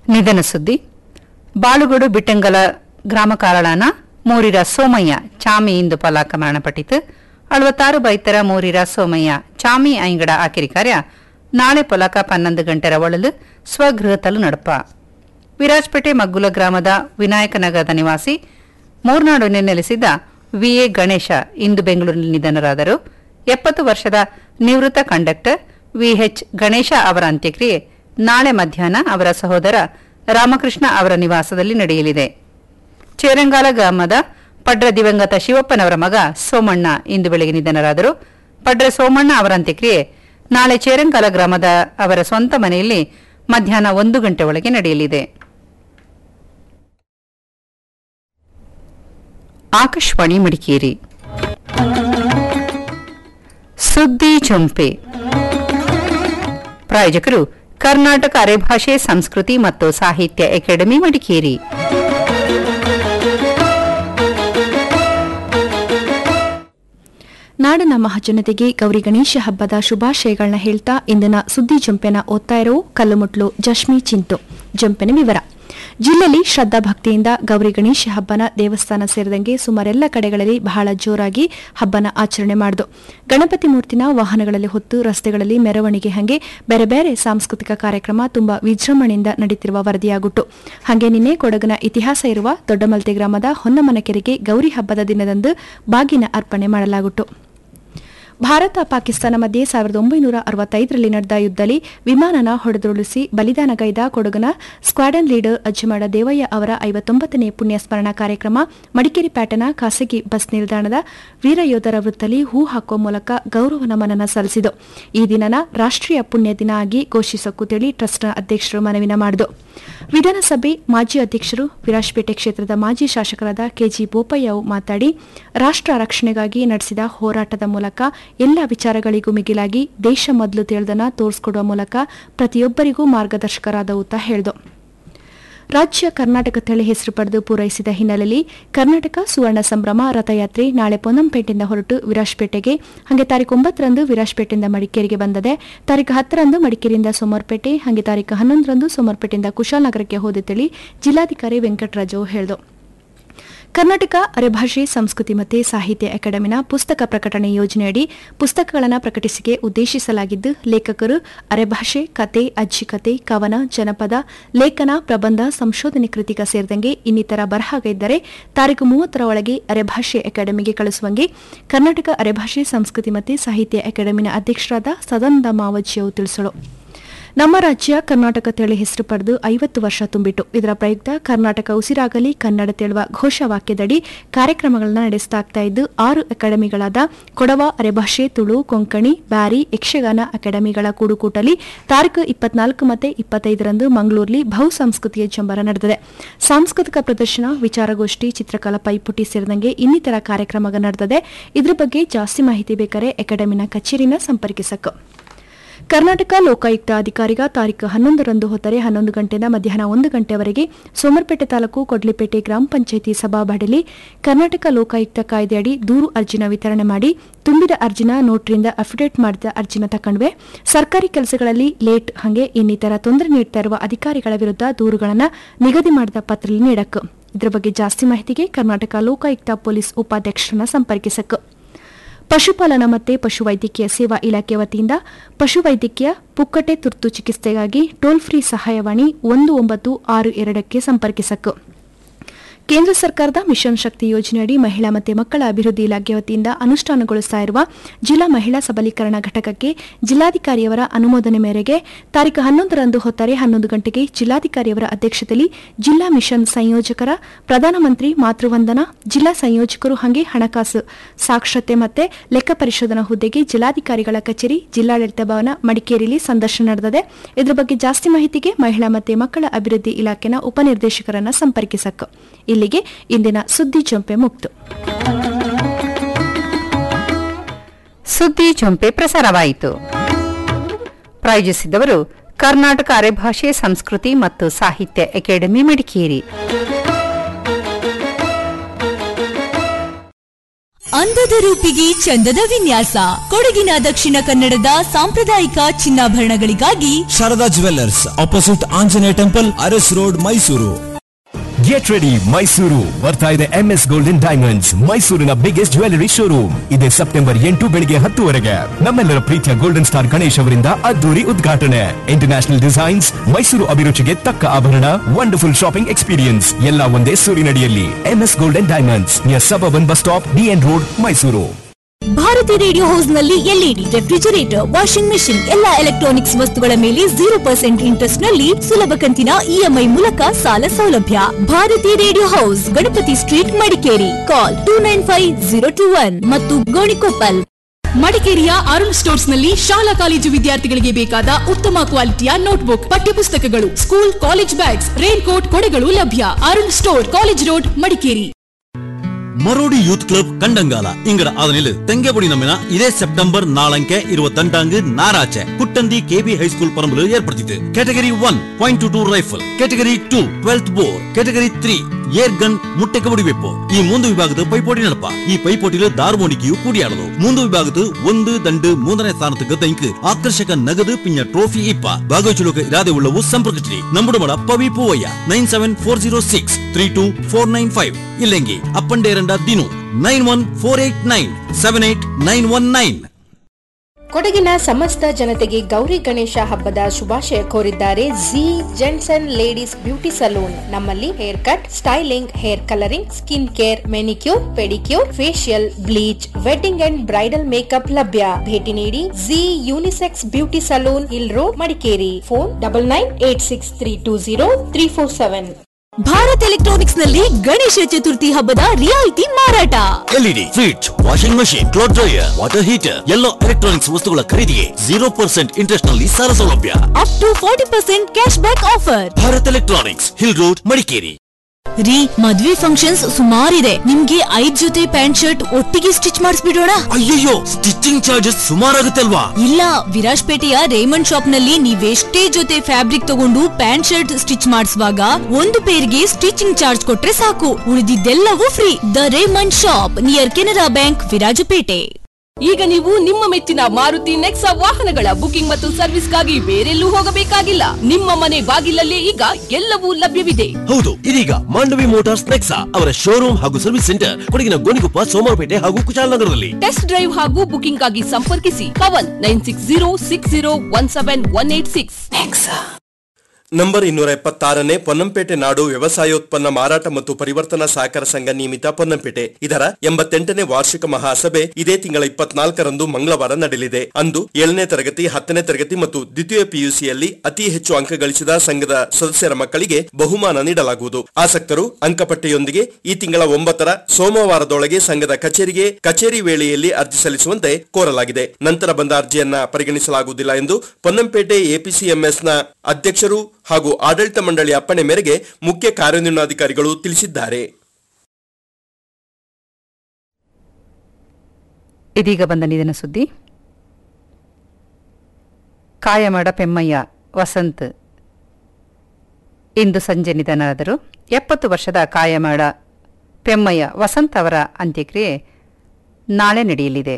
ನಿಧನ ಸುದ್ದಿ ಬಾಳುಗೋಡು ಬಿಟ್ಟಂಗಲ ಗ್ರಾಮ ಕಾರಳಾನ ಮೂರಿರ ಸೋಮಯ್ಯ ಚಾಮಿ ಇಂದು ಪಲಾಕ ಮರಣಪಟ್ಟಿತು ಅಳವತ್ತಾರು ಬೈತರ ಮೂರಿರ ಸೋಮಯ್ಯ ಚಾಮಿ ಐಂಗಡ ಆಕಿರಿ ಕಾರ್ಯ ನಾಳೆ ಪೊಲಕ ಪನ್ನೊಂದು ಗಂಟೆರ ಒಳಲು ಸ್ವಗೃಹತಲು ನಡಪ ವಿರಾಜಪೇಟೆ ಮಗ್ಗುಲ ಗ್ರಾಮದ ವಿನಾಯಕನಗರದ ನಿವಾಸಿ ಮೂರ್ನಾಡು ನೆಲೆಸಿದ್ದ ವಿಎ ಗಣೇಶ ಇಂದು ಬೆಂಗಳೂರಿನಲ್ಲಿ ನಿಧನರಾದರು ಎಪ್ಪತ್ತು ವರ್ಷದ ನಿವೃತ್ತ ಕಂಡಕ್ಟರ್ ವಿಎಚ್ ಗಣೇಶ ಅವರ ಅಂತ್ಯಕ್ರಿಯೆ ನಾಳೆ ಮಧ್ಯಾಹ್ನ ಅವರ ಸಹೋದರ ರಾಮಕೃಷ್ಣ ಅವರ ನಿವಾಸದಲ್ಲಿ ನಡೆಯಲಿದೆ ಚೇರಂಗಾಲ ಗ್ರಾಮದ ಪಡ್ರ ದಿವಂಗತ ಶಿವಪ್ಪನವರ ಮಗ ಸೋಮಣ್ಣ ಇಂದು ಬೆಳಗ್ಗೆ ನಿಧನರಾದರು ಪಡ್ರ ಸೋಮಣ್ಣ ಅವರ ಅಂತ್ಯಕ್ರಿಯೆ ನಾಳೆ ಚೇರಂಗಾಲ ಗ್ರಾಮದ ಅವರ ಸ್ವಂತ ಮನೆಯಲ್ಲಿ ಮಧ್ಯಾಹ್ನ ಒಂದು ಗಂಟೆ ಒಳಗೆ ನಡೆಯಲಿದೆ ಆಕಾಶವಾಣಿ ಮಡಿಕೇರಿ ಸುದ್ದಿ ಚೊಂಪೆ ಪ್ರಾಯೋಜಕರು ಕರ್ನಾಟಕ ಅರೆಭಾಷೆ ಸಂಸ್ಕೃತಿ ಮತ್ತು ಸಾಹಿತ್ಯ ಅಕಾಡೆಮಿ ಮಡಿಕೇರಿ ನಾಡಿನ ಮಹಾಜನತೆಗೆ ಗೌರಿ ಗಣೇಶ ಹಬ್ಬದ ಶುಭಾಶಯಗಳನ್ನ ಹೇಳ್ತಾ ಇಂದಿನ ಸುದ್ದಿ ಜಂಪೆನ ಓದ್ತಾ ಇರೋ ಕಲ್ಲುಮುಟ್ಲು ಜಶ್ಮಿ ಚಿಂತು ಜಂಪೆನ ವಿವರ ಜಿಲ್ಲೆಯಲ್ಲಿ ಶ್ರದ್ಧಾ ಭಕ್ತಿಯಿಂದ ಗೌರಿ ಗಣೇಶ ಹಬ್ಬನ ದೇವಸ್ಥಾನ ಸೇರಿದಂಗೆ ಸುಮಾರೆಲ್ಲ ಕಡೆಗಳಲ್ಲಿ ಬಹಳ ಜೋರಾಗಿ ಹಬ್ಬನ ಆಚರಣೆ ಮಾಡಿದು ಗಣಪತಿ ಮೂರ್ತಿನ ವಾಹನಗಳಲ್ಲಿ ಹೊತ್ತು ರಸ್ತೆಗಳಲ್ಲಿ ಮೆರವಣಿಗೆ ಹಾಗೆ ಬೇರೆ ಬೇರೆ ಸಾಂಸ್ಕೃತಿಕ ಕಾರ್ಯಕ್ರಮ ತುಂಬಾ ವಿಜೃಂಭಣೆಯಿಂದ ನಡೀತಿರುವ ವರದಿಯಾಗುಟ್ಟು ಹಾಗೆ ನಿನ್ನೆ ಕೊಡಗಿನ ಇತಿಹಾಸ ಇರುವ ದೊಡ್ಡಮಲ್ತೆ ಗ್ರಾಮದ ಹೊನ್ನಮನಕೆರೆಗೆ ಗೌರಿ ಹಬ್ಬದ ದಿನದಂದು ಬಾಗಿನ ಅರ್ಪಣೆ ಮಾಡಲಾಗುಟ್ಟು ಭಾರತ ಪಾಕಿಸ್ತಾನ ಮಧ್ಯೆ ಸಾವಿರದ ಒಂಬೈನೂರ ಅರವತ್ತೈದರಲ್ಲಿ ನಡೆದ ಯುದ್ಧದಲ್ಲಿ ವಿಮಾನನ ಹೊಡೆದುರುಳಿಸಿ ಬಲಿದಾನಗೈದ ಕೊಡಗಿನ ಸ್ಕ್ವಾಡನ್ ಲೀಡರ್ ಅಜ್ಜಮಾಡ ದೇವಯ್ಯ ಅವರ ಐವತ್ತೊಂಬತ್ತನೇ ಪುಣ್ಯಸ್ಮರಣ ಕಾರ್ಯಕ್ರಮ ಮಡಿಕೇರಿ ಪ್ಯಾಟನ ಖಾಸಗಿ ಬಸ್ ನಿಲ್ದಾಣದ ವೀರಯೋಧರ ವೃತ್ತದಲ್ಲಿ ಹೂ ಹಾಕುವ ಮೂಲಕ ಗೌರವ ನಮನ ಸಲ್ಲಿಸಿತು ಈ ದಿನನ ರಾಷ್ಟ್ರೀಯ ಪುಣ್ಯ ದಿನ ಆಗಿ ಘೋಷಿಸಕ್ಕೂ ತಿಳಿ ಟ್ರಸ್ಟ್ನ ಅಧ್ಯಕ್ಷರು ಮನವಿನ ಮಾಡಿದು ವಿಧಾನಸಭೆ ಮಾಜಿ ಅಧ್ಯಕ್ಷರು ವಿರಾಜಪೇಟೆ ಕ್ಷೇತ್ರದ ಮಾಜಿ ಶಾಸಕರಾದ ಕೆಜಿ ಬೋಪಯ್ಯ ಮಾತಾಡಿ ರಾಷ್ಟ್ರ ರಕ್ಷಣೆಗಾಗಿ ನಡೆಸಿದ ಹೋರಾಟದ ಮೂಲಕ ಎಲ್ಲ ವಿಚಾರಗಳಿಗೂ ಮಿಗಿಲಾಗಿ ದೇಶ ಮೊದಲು ತಿಳಿದನ ತೋರಿಸಿಕೊಡುವ ಮೂಲಕ ಪ್ರತಿಯೊಬ್ಬರಿಗೂ ಮಾರ್ಗದರ್ಶಕರಾದವು ಅಂತ ಹೇಳಿದು ರಾಜ್ಯ ಕರ್ನಾಟಕ ತಳಿ ಹೆಸರು ಪಡೆದು ಪೂರೈಸಿದ ಹಿನ್ನೆಲೆಯಲ್ಲಿ ಕರ್ನಾಟಕ ಸುವರ್ಣ ಸಂಭ್ರಮ ರಥಯಾತ್ರೆ ನಾಳೆ ಪೊನ್ನಂಪೇಟೆಯಿಂದ ಹೊರಟು ವಿರಾಜಪೇಟೆಗೆ ಹಾಗೆ ತಾರೀಕು ಒಂಬತ್ತರಂದು ವಿರಾಜಪೇಟೆಯಿಂದ ಮಡಿಕೇರಿಗೆ ಬಂದದೆ ತಾರೀಕು ಹತ್ತರಂದು ಮಡಿಕೇರಿಯಿಂದ ಸೋಮವಾರಪೇಟೆ ಹಾಗೆ ತಾರೀಕು ಹನ್ನೊಂದರಂದು ಸೋಮವಾರಪೇಟೆಯಿಂದ ಕುಶಾಲನಗರಕ್ಕೆ ಹೋದಿತ್ತೇಳಿ ಜಿಲ್ಲಾಧಿಕಾರಿ ವೆಂಕಟರಾಜು ಹೇಳಿದರು ಕರ್ನಾಟಕ ಅರೆಭಾಷೆ ಸಂಸ್ಕೃತಿ ಮತ್ತು ಸಾಹಿತ್ಯ ಅಕಾಡೆಮಿನ ಪುಸ್ತಕ ಪ್ರಕಟಣೆ ಯೋಜನೆಯಡಿ ಪುಸ್ತಕಗಳನ್ನು ಪ್ರಕಟಿಸಿಕೆ ಉದ್ದೇಶಿಸಲಾಗಿದ್ದು ಲೇಖಕರು ಅರೆಭಾಷೆ ಕತೆ ಅಜ್ಜಿಕತೆ ಕವನ ಜನಪದ ಲೇಖನ ಪ್ರಬಂಧ ಸಂಶೋಧನೆ ಕೃತಿಕ ಸೇರಿದಂಗೆ ಇನ್ನಿತರ ಬರಹ ಇದ್ದರೆ ತಾರೀಕು ಮೂವತ್ತರ ಒಳಗೆ ಅರೆಭಾಷೆ ಅಕಾಡೆಮಿಗೆ ಕಳಿಸುವಂಗೆ ಕರ್ನಾಟಕ ಅರೆಭಾಷೆ ಸಂಸ್ಕೃತಿ ಮತ್ತು ಸಾಹಿತ್ಯ ಅಕಾಡೆಮಿನ ಅಧ್ಯಕ್ಷರಾದ ಸದಾನಂದ ಮಾವಜ್ಜಿಯವರು ತಿಳಿಸಲು ನಮ್ಮ ರಾಜ್ಯ ಕರ್ನಾಟಕ ತಳಿ ಹೆಸರು ಪಡೆದು ಐವತ್ತು ವರ್ಷ ತುಂಬಿಟ್ಟು ಇದರ ಪ್ರಯುಕ್ತ ಕರ್ನಾಟಕ ಉಸಿರಾಗಲಿ ಕನ್ನಡ ತೆಳುವ ಘೋಷವಾಕ್ಯದಡಿ ಕಾರ್ಯಕ್ರಮಗಳನ್ನು ನಡೆಸಲಾಗ್ತಾ ಇದ್ದು ಆರು ಅಕಾಡೆಮಿಗಳಾದ ಕೊಡವ ಅರೆಭಾಷೆ ತುಳು ಕೊಂಕಣಿ ಬ್ಯಾರಿ ಯಕ್ಷಗಾನ ಅಕಾಡೆಮಿಗಳ ಕೂಡುಕೂಟಲಿ ತಾರೀಕು ಇಪ್ಪತ್ನಾಲ್ಕು ಮತ್ತೆ ಇಪ್ಪತ್ತೈದರಂದು ಮಂಗಳೂರಲ್ಲಿ ಬಹು ಸಂಸ್ಕೃತಿಯ ಚಂಬರ ನಡೆದಿದೆ ಸಾಂಸ್ಕೃತಿಕ ಪ್ರದರ್ಶನ ವಿಚಾರಗೋಷ್ಠಿ ಚಿತ್ರಕಲಾ ಪೈಪೋಟಿ ಸೇರಿದಂಗೆ ಇನ್ನಿತರ ಕಾರ್ಯಕ್ರಮ ನಡೆದಿದೆ ಇದ್ರ ಬಗ್ಗೆ ಜಾಸ್ತಿ ಮಾಹಿತಿ ಬೇಕಾರೆ ಅಕಾಡೆಮಿನ ಕಚೇರಿನ ಸಂಪರ್ಕಿಸಬೇಕು ಕರ್ನಾಟಕ ಲೋಕಾಯುಕ್ತ ಅಧಿಕಾರಿಗ ತಾರೀಕು ಹನ್ನೊಂದರಂದು ಹೊತ್ತರೆ ಹನ್ನೊಂದು ಗಂಟೆಯಿಂದ ಮಧ್ಯಾಹ್ನ ಒಂದು ಗಂಟೆವರೆಗೆ ಸೋಮರ್ಪೇಟೆ ತಾಲೂಕು ಕೊಡ್ಲಿಪೇಟೆ ಗ್ರಾಮ ಪಂಚಾಯಿತಿ ಸಭಾಬಾಡಲಿ ಕರ್ನಾಟಕ ಲೋಕಾಯುಕ್ತ ಕಾಯ್ದೆಯಡಿ ದೂರು ಅರ್ಜಿನ ವಿತರಣೆ ಮಾಡಿ ತುಂಬಿದ ಅರ್ಜಿನ ನೋಟ್ರಿಂದ ಅಫಿಡೇಟ್ ಮಾಡಿದ ಅರ್ಜಿನ ತಕೊಂಡ್ವೆ ಸರ್ಕಾರಿ ಕೆಲಸಗಳಲ್ಲಿ ಲೇಟ್ ಹಾಗೆ ಇನ್ನಿತರ ತೊಂದರೆ ನೀಡ್ತಾ ಇರುವ ಅಧಿಕಾರಿಗಳ ವಿರುದ್ಧ ದೂರುಗಳನ್ನು ನಿಗದಿ ಮಾಡಿದ ಪತ್ರದಲ್ಲಿ ನೀಡಕ್ಕೆ ಇದರ ಬಗ್ಗೆ ಜಾಸ್ತಿ ಮಾಹಿತಿಗೆ ಕರ್ನಾಟಕ ಲೋಕಾಯುಕ್ತ ಪೊಲೀಸ್ ಉಪಾಧ್ಯಕ್ಷರನ್ನ ಸಂಪರ್ಕಿಸಕ್ಕೆ ಪಶುಪಾಲನಾ ಮತ್ತು ಪಶುವೈದ್ಯಕೀಯ ಸೇವಾ ಇಲಾಖೆ ವತಿಯಿಂದ ಪಶುವೈದ್ಯಕೀಯ ಪುಕ್ಕಟೆ ತುರ್ತು ಚಿಕಿತ್ಸೆಗಾಗಿ ಟೋಲ್ ಫ್ರೀ ಸಹಾಯವಾಣಿ ಒಂದು ಒಂಬತ್ತು ಆರು ಎರಡಕ್ಕೆ ಸಂಪರ್ಕಿಸಕ್ಕೆ ಕೇಂದ್ರ ಸರ್ಕಾರದ ಮಿಷನ್ ಶಕ್ತಿ ಯೋಜನೆಯಡಿ ಮಹಿಳಾ ಮತ್ತು ಮಕ್ಕಳ ಅಭಿವೃದ್ಧಿ ಇಲಾಖೆ ವತಿಯಿಂದ ಅನುಷ್ಠಾನಗೊಳಿಸ್ತಾ ಇರುವ ಜಿಲ್ಲಾ ಮಹಿಳಾ ಸಬಲೀಕರಣ ಘಟಕಕ್ಕೆ ಜಿಲ್ಲಾಧಿಕಾರಿಯವರ ಅನುಮೋದನೆ ಮೇರೆಗೆ ತಾರೀಕು ಹನ್ನೊಂದರಂದು ಹೊತ್ತಾರೆ ಹನ್ನೊಂದು ಗಂಟೆಗೆ ಜಿಲ್ಲಾಧಿಕಾರಿಯವರ ಅಧ್ಯಕ್ಷತೆಯಲ್ಲಿ ಜಿಲ್ಲಾ ಮಿಷನ್ ಸಂಯೋಜಕರ ಪ್ರಧಾನಮಂತ್ರಿ ಮಾತೃವಂದನಾ ಜಿಲ್ಲಾ ಸಂಯೋಜಕರು ಹಾಗೆ ಹಣಕಾಸು ಸಾಕ್ಷರತೆ ಮತ್ತು ಲೆಕ್ಕ ಪರಿಶೋಧನಾ ಹುದ್ದೆಗೆ ಜಿಲ್ಲಾಧಿಕಾರಿಗಳ ಕಚೇರಿ ಜಿಲ್ಲಾಡಳಿತ ಭವನ ಮಡಿಕೇರಿಯಲ್ಲಿ ಸಂದರ್ಶನ ನಡೆದಿದೆ ಇದರ ಬಗ್ಗೆ ಜಾಸ್ತಿ ಮಾಹಿತಿಗೆ ಮಹಿಳಾ ಮತ್ತು ಮಕ್ಕಳ ಅಭಿವೃದ್ಧಿ ಇಲಾಖೆನ ಉಪನಿರ್ದೇಶಕರನ್ನ ಸಂಪರ್ಕಿಸಕ್ಕೆ ಇಲ್ಲಿಗೆ ಇಂದಿನ ಸುದ್ದಿ ಚಂಪೆ ಮುಕ್ತು ಸುದ್ದಿ ಚೊಂಪೆ ಪ್ರಸಾರವಾಯಿತು ಪ್ರಾಯೋಜಿಸಿದವರು ಕರ್ನಾಟಕ ಅರೆಭಾಷೆ ಸಂಸ್ಕೃತಿ ಮತ್ತು ಸಾಹಿತ್ಯ ಅಕಾಡೆಮಿ ಮಡಿಕೇರಿ ಅಂದದ ರೂಪಿಗೆ ಚಂದದ ವಿನ್ಯಾಸ ಕೊಡಗಿನ ದಕ್ಷಿಣ ಕನ್ನಡದ ಸಾಂಪ್ರದಾಯಿಕ ಚಿನ್ನಾಭರಣಗಳಿಗಾಗಿ Sharada jewellers opposite Anjaneya temple Aras road Mysuru get ready Mysuru ಬರ್ತಾ ಇದೆ ಎಂಎಸ್ ಗೋಲ್ಡನ್ ಡೈಮಂಡ್ಸ್ ಮೈಸೂರಿನ ಬಿಗ್ಗೆಸ್ಟ್ ಜ್ಯುವೆಲರಿ ಶೋರೂಮ್ ಇದೆ ಸೆಪ್ಟೆಂಬರ್ ಎಂಟು ಬೆಳಿಗ್ಗೆ ಹತ್ತುವರೆಗೆ ನಮ್ಮೆಲ್ಲರ ಪ್ರೀತಿಯ ಗೋಲ್ಡನ್ ಸ್ಟಾರ್ ಗಣೇಶ್ ಅವರಿಂದ ಅದ್ದೂರಿ ಉದ್ಘಾಟನೆ ಇಂಟರ್ನ್ಯಾಷನಲ್ ಡಿಸೈನ್ಸ್ ಮೈಸೂರು ಅಭಿರುಚಿಗೆ ತಕ್ಕ ಆಭರಣ ವಂಡರ್ಫುಲ್ ಶಾಪಿಂಗ್ ಎಕ್ಸ್ಪೀರಿಯನ್ಸ್ ಎಲ್ಲ ಒಂದೇ ಸೂರಿನಡಿಯಲ್ಲಿ MS golden diamonds near suburban bus stop DN road Mysuru Bharathi radio house ನಲ್ಲಿ ಎಲ್ಇಡಿ ರೆಫ್ರಿಜರೇಟರ್ ವಾಷಿಂಗ್ ಮೆಷಿನ್ ಎಲ್ಲಾ ಎಲೆಕ್ಟ್ರಾನಿಕ್ಸ್ ವಸ್ತುಗಳ ಮೇಲೆ ಜೀರೋ ಪರ್ಸೆಂಟ್ ಇಂಟ್ರೆಸ್ಟ್ ನಲ್ಲಿ ಸುಲಭ ಕಂತಿನ ಇಎಂಐ ಮೂಲಕ ಸಾಲ ಸೌಲಭ್ಯ Bharathi radio house Ganapathi street Madikeri call two nine five zero two one ಮತ್ತು ಗೋಣಿಕೊಪ್ಪಲ್ ಮಡಿಕೇರಿಯ ಅರುಣ್ ಸ್ಟೋರ್ಸ್ ನಲ್ಲಿ ಶಾಲಾ ಕಾಲೇಜು ವಿದ್ಯಾರ್ಥಿಗಳಿಗೆ ಬೇಕಾದ ಉತ್ತಮ ಕ್ವಾಲಿಟಿಯ ನೋಟ್ಬುಕ್ ಪಠ್ಯಪುಸ್ತಕಗಳು school college bags rain coat ಕೊಡೆಗಳು ಲಭ್ಯ Arun store college road Madikeri மரோடி யூத் கிளப் கண்டங்கால இங்கட அதனில் தெங்கபடி நம்பின இதே செப்டம்பர் நாளಂಕೆ ಇರುವ ತಂಟಾಂಗ್ ನಾರಾಚೆ ಕುಟ್ಟಂದಿ ಕೆಬಿ ಹೈಸ್ಕೂಲ್ ಪರಂಬಲು ಏರ್ಪಡ್ತಿತ್ತು category one point two two rifle category two twelfth bore category three air gun ಮುಟ್ಟೆಗೆ ಹೊಡಿಬೇಕು ಈ ಮೂಂದು ವಿಭಾಗದ ಪೈಪೋಟಿ ನಡಪ ಈ ಪೈಪೋಟಿಲು ದಾರ್ಮೋಣಿಕೆಯು ಕೂಡಿಯಾಡದು ಮೂಂದು ವಿಭಾಗದ ಒಂದು ದಂಡು ಮೂರನೇ ಸ್ಥಾನத்துக்கு ದಂಕ್ ಆಕರ್ಷಕ ನಗದು ಪಿಂಜ ಟ್ರೋಫಿ ಇಪ್ಪ ಭಾಗವಹಿಸಲು ಇರಾದೆ ಉಳ್ಳವು ಸಂಪರ್ಕಿಸಿ ನಂಬುಡು Pavi Poovaiah nine seven four zero six three two four nine five ಇಲ್ಲೆಂಗಿ Appanderanda Dinu nine one four eight nine seven eight nine one nine ಕೊಡಗಿನ ಸಮಸ್ತ ಜನತೆಗೆ ಗೌರಿ ಗಣೇಶ ಹಬ್ಬದ ಶುಭಾಶಯ ಕೋರಿದ್ದಾರೆ G gents and ladies beauty salon ನಮ್ಮಲ್ಲಿ hair cut styling hair colouring skin care manicure pedicure facial bleach wedding and bridal makeup ಲಭ್ಯ ಭೇಟಿ ನೀಡಿ G unisex beauty salon hill road Madikeri phone double nine eight six three two zero three four seven Bharath electronics ನಲ್ಲಿ ಗಣೇಶ ಚತುರ್ಥಿ ಹಬ್ಬದ ರಿಯಾಯಿತಿ ಮಾರಾಟ LED fridge washing machine cloth dryer water heater ಎಲ್ಲ ಎಲೆಕ್ಟ್ರಾನಿಕ್ಸ್ ವಸ್ತುಗಳ ಖರೀದಿಗೆ ಜೀರೋ ಪರ್ಸೆಂಟ್ ಇಂಟ್ರೆಸ್ಟ್ ನಲ್ಲಿ ಸಾಲ ಸೌಲಭ್ಯ up to forty percent cash back offer Bharath electronics hill road Madikeri ರೀ ಮದ್ವೆ ಫಂಕ್ಷನ್ಸ್ ಸುಮಾರಿದೆ ನಿಮ್ಗೆ ಐದ್ ಜೊತೆ ಪ್ಯಾಂಟ್ ಶರ್ಟ್ ಒಟ್ಟಿಗೆ ಸ್ಟಿಚ್ ಮಾಡಿಸ್ಬಿಡೋಣ ಅಯ್ಯಯ್ಯೋ ಸ್ಟಿಚಿಂಗ್ ಚಾರ್ಜಸ್ ಸುಮಾರಾಗುತ್ತೆ ಅಲ್ವಾ ಇಲ್ಲ ವಿರಾಜ್ಪೇಟೆಯ ರೇಮಂಡ್ ಶಾಪ್ ನಲ್ಲಿ ನೀವೆಷ್ಟೇ ಜೊತೆ ಫ್ಯಾಬ್ರಿಕ್ ತಗೊಂಡು ಪ್ಯಾಂಟ್ ಶರ್ಟ್ ಸ್ಟಿಚ್ ಮಾಡಿಸುವಾಗ ಒಂದು ಪೇರ್ಗೆ ಸ್ಟಿಚಿಂಗ್ ಚಾರ್ಜ್ ಕೊಟ್ರೆ ಸಾಕು ಉಳಿದಿದ್ದೆಲ್ಲವೂ free the Raymond shop near Canara bank Virajpet ಈಗ ನೀವು ನಿಮ್ಮ ಮೆಚ್ಚಿನ ಮಾರುತಿ ನೆಕ್ಸಾ ವಾಹನಗಳ ಬುಕಿಂಗ್ ಮತ್ತು ಸರ್ವಿಸ್ಗಾಗಿ ಬೇರೆಲ್ಲೂ ಹೋಗಬೇಕಾಗಿಲ್ಲ ನಿಮ್ಮ ಮನೆ ಬಾಗಿಲಲ್ಲೇ ಈಗ ಎಲ್ಲವೂ ಲಭ್ಯವಿದೆ ಹೌದು ಇದೀಗ ಮಾಂಡವಿ ಮೋಟಾರ್ಸ್ ನೆಕ್ಸಾ ಅವರ ಶೋರೂಮ್ ಹಾಗೂ ಸರ್ವಿಸ್ ಸೆಂಟರ್ ಕೊಡಗಿನ ಗೋಣಿಕೊಪ್ಪ ಸೋಮವಾರಪೇಟೆ ಹಾಗೂ ಕುಶಾಲನಗರದಲ್ಲಿ ಟೆಸ್ಟ್ ಡ್ರೈವ್ ಹಾಗೂ ಬುಕಿಂಗ್ ಆಗಿ ಸಂಪರ್ಕಿಸಿ Pavan nine six zero six zero one seven one eight six number ಇನ್ನೂರ ಎಪ್ಪತ್ತಾರನೇ ಪೊನ್ನಂಪೇಟೆ ನಾಡು ವ್ಯವಸಾಯೋತ್ಪನ್ನ ಮಾರಾಟ ಮತ್ತು ಪರಿವರ್ತನಾ ಸಹಕಾರ ಸಂಘ ನಿಯಮಿತ ಪೊನ್ನಂಪೇಟೆ ಇದರ ಎಂಬತ್ತೆಂಟನೇ ವಾರ್ಷಿಕ ಮಹಾಸಭೆ ಇದೇ ತಿಂಗಳ ಇಪ್ಪತ್ನಾಲ್ಕರಂದು ಮಂಗಳವಾರ ನಡೆಯಲಿದೆ ಅಂದು ಏಳನೇ ತರಗತಿ ಹತ್ತನೇ ತರಗತಿ ಮತ್ತು ದ್ವಿತೀಯ ಪಿಯುಸಿಯಲ್ಲಿ ಅತಿ ಹೆಚ್ಚು ಅಂಕ ಗಳಿಸಿದ ಸಂಘದ ಸದಸ್ಯರ ಮಕ್ಕಳಿಗೆ ಬಹುಮಾನ ನೀಡಲಾಗುವುದು ಆಸಕ್ತರು ಅಂಕಪಟ್ಟಿಯೊಂದಿಗೆ ಈ ತಿಂಗಳ ಒಂಬತ್ತರ ಸೋಮವಾರದೊಳಗೆ ಸಂಘದ ಕಚೇರಿಗೆ ಕಚೇರಿ ವೇಳೆಯಲ್ಲಿ ಅರ್ಜಿ ಸಲ್ಲಿಸುವಂತೆ ಕೋರಲಾಗಿದೆ ನಂತರ ಬಂದ ಅರ್ಜಿಯನ್ನ ಪರಿಗಣಿಸಲಾಗುವುದಿಲ್ಲ ಎಂದು ಪೊನ್ನಂಪೇಟೆ ಎಪಿಸಿಎಂಎಸ್ನ ಅಧ್ಯಕ್ಷರು ಹಾಗೂ ಆಡಳಿತ ಮಂಡಳಿ ಅಪ್ಪಣೆ ಮೇರೆಗೆ ಮುಖ್ಯ ಕಾರ್ಯನಿರ್ವಹಣಾಧಿಕಾರಿಗಳು ತಿಳಿಸಿದ್ದಾರೆ ಇದೀಗ ಬಂದ ನಿಧನ ಸುದ್ದಿ ಕಾಯಮಾಡ ಪೆಮ್ಮಯ್ಯ ವಸಂತ್ ಇಂದು ಸಂಜೆ ನಿಧನರಾದರು ಎಪ್ಪತ್ತು ವರ್ಷದ ಕಾಯಮಾಡ ಪೆಮ್ಮಯ್ಯ ವಸಂತ್ ಅವರ ಅಂತ್ಯಕ್ರಿಯೆ ನಾಳೆ ನಡೆಯಲಿದೆ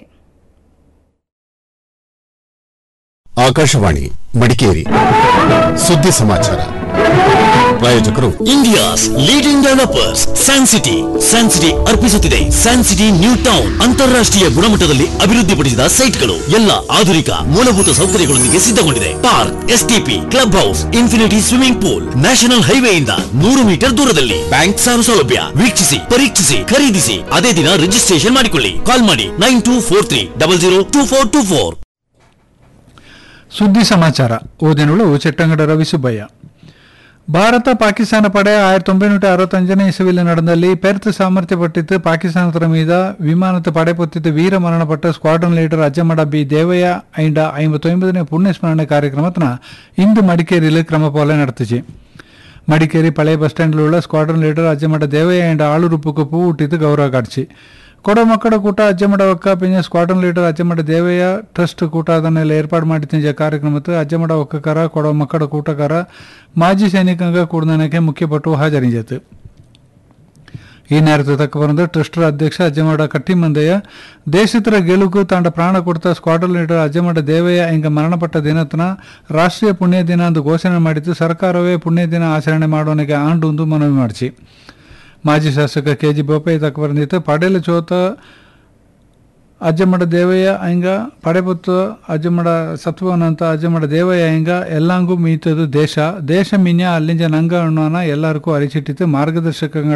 ಆಕಾಶವಾಣಿ ಮಡಿಕೇರಿ ಸುದ್ದಿ ಸಮಾಚಾರ ಪ್ರಾಯೋಜಕರು India's leading developers San City San City ಅರ್ಪಿಸುತ್ತಿದೆ ಸ್ಯಾನ್ ಸಿಟಿ ನ್ಯೂ ಟೌನ್ ಅಂತಾರಾಷ್ಟ್ರೀಯ ಗುಣಮಟ್ಟದಲ್ಲಿ ಅಭಿವೃದ್ಧಿಪಡಿಸಿದ ಸೈಟ್ಗಳು ಎಲ್ಲ ಆಧುನಿಕ ಮೂಲಭೂತ ಸೌಕರ್ಯಗಳೊಂದಿಗೆ ಸಿದ್ಧಗೊಂಡಿದೆ park STP club house infinity swimming pool national ಹೈವೇಯಿಂದ ನೂರು ಮೀಟರ್ ದೂರದಲ್ಲಿ ಬ್ಯಾಂಕ್ ಸಾಲ ಸೌಲಭ್ಯ ವೀಕ್ಷಿಸಿ ಪರೀಕ್ಷಿಸಿ ಖರೀದಿಸಿ ಅದೇ ದಿನ ರಿಜಿಸ್ಟ್ರೇಷನ್ ಮಾಡಿಕೊಳ್ಳಿ ಕಾಲ್ ಮಾಡಿ nine two four three double zero two four two four ಸುದ್ದಿ ಸಮಾಚಾರ ಓದಿನಳು ಚಿಟ್ಟಂಗಡ ರವಿ ಸುಬ್ಬಯ್ಯ ಭಾರತ ಪಾಕಿಸ್ತಾನ ಪಡೆ ஆயிரத்தி தொம்பைநூற்றி அறுபத்தஞ்சனே இசைவில் நடந்தಲ್ಲಿ பெருத்து சாமர்த்தியப்பட்டித்து பாகிஸ்தானத்திற மீத விமானத்தை படைப்பொತ್ತಿத்து வீர ಮರಣಪಟ್ಟ squadron leader Ajjamada B Devaiah ಐಂಡ ಐಂಬತ್ತೊಂಬದನೇ ಪುಣ್ಯ ಸ್ಮರಣೆ ಕಾರ್ಯಕ್ರಮತನ ಇಂದು ಮಡಿಕೇರಿಯಲ್ಲಿ ಕ್ರಮ ಪೋಲೆ ನಡೆತಿச்சு ಮಡಿಕೇರಿ ಪಳೆಯ ಬಸ್ ಸ್ಟ್ಯಾಂಡ್ಲ ಉಳ್ಳ ಸ್ಕ್ವಾಡ್ರನ್ ಲೀಡರ್ ಅಜ್ಜಮಡ ದೇವಯ್ಯ ಐಂಡ ಆಳುರುಪ್ಪುக்கு பூ ஊட்டித்து ಗೌರವ ಕಾಡ್ಸಿ ಕೊಡ ಮಕ್ಕಳ ಕೂಟ ಅಜ್ಜಮಡ ಒಕ್ಕ ಪಿಂಜ squadron leader Ajjamada Devaiah trust ಕೂಟ ಅದನ್ನೆಲ್ಲ ಏರ್ಪಾಡು ಮಾಡಿ ತಿಂಜ ಕಾರ್ಯಕ್ರಮಕ್ಕೆ ಅಜ್ಜಮಡ ಒಕ್ಕಕಾರ ಕೊಡ ಮಕ್ಕಳ ಕೂಟಕಾರ ಮಾಜಿ ಸೈನಿಕಂಗ ಕೂಡನಕ್ಕೆ ಮುಖ್ಯಪಟ್ಟು ಹಾಜರಿಂಜತ್ತು ಈ ನೇರത്തെ ತಕ್ಕ ಬಂದ ಟ್ರಸ್ಟರ್ ಅಧ್ಯಕ್ಷ ಅಜ್ಜಮಾಡ ಕಟ್ಟಿಮಂದಯ್ಯ ದೇಶತರ ಗೆಲುಗು ತಾಂಡ ಪ್ರಾಣ ಕೊಡ್ತ ಸ್ಕ್ವಾಡಲ್ ಲೀಡರ್ ಅಜ್ಜಮಾಡ ದೇವಯ್ಯ ಹಿಂಗ ಮರಣಪಟ್ಟ ದಿನತನ ರಾಷ್ಟ್ರೀಯ ಪುಣ್ಯ ದಿನ ಎಂದು ಘೋಷಣೆ ಮಾಡಿದ್ದು ಸರ್ಕಾರವೇ ಪುಣ್ಯ ದಿನ ಆಚರಣೆ ಮಾಡೋನಿಗೆ ಆಂಡು ಎಂದು ಮನವಿ ಮಾಡಿಸಿ ಮಾಜಿ ಶಾಸಕ ಕೆ ಜಿ ಬೋಪಯ್ಯ ತಕ್ಕ ಬಂದಿತ್ತು ಪಡೇಲ ಚೋತ ಅಜ್ಜಮಡ ದೇವಯ್ಯ ಹಿಂಗ ಪಡೆಪುತ್ತು ಅಜ್ಜಮಡ ಸತ್ವನ ಅಂತ ಅಜ್ಜಮಡ ದೇವಯ್ಯ ಹಿಂಗ ಎಲ್ಲಂಗೂ ಮೀತದು ದೇಶ ದೇಶ ಮಿನ್ಯ ಅಲ್ಲಿಂಜ ನಂಗ ಅನ್ನೋನ ಎಲ್ಲರಿಗೂ ಅರಿಚಿಟ್ಟಿತ್ತು ಮಾರ್ಗದರ್ಶಕ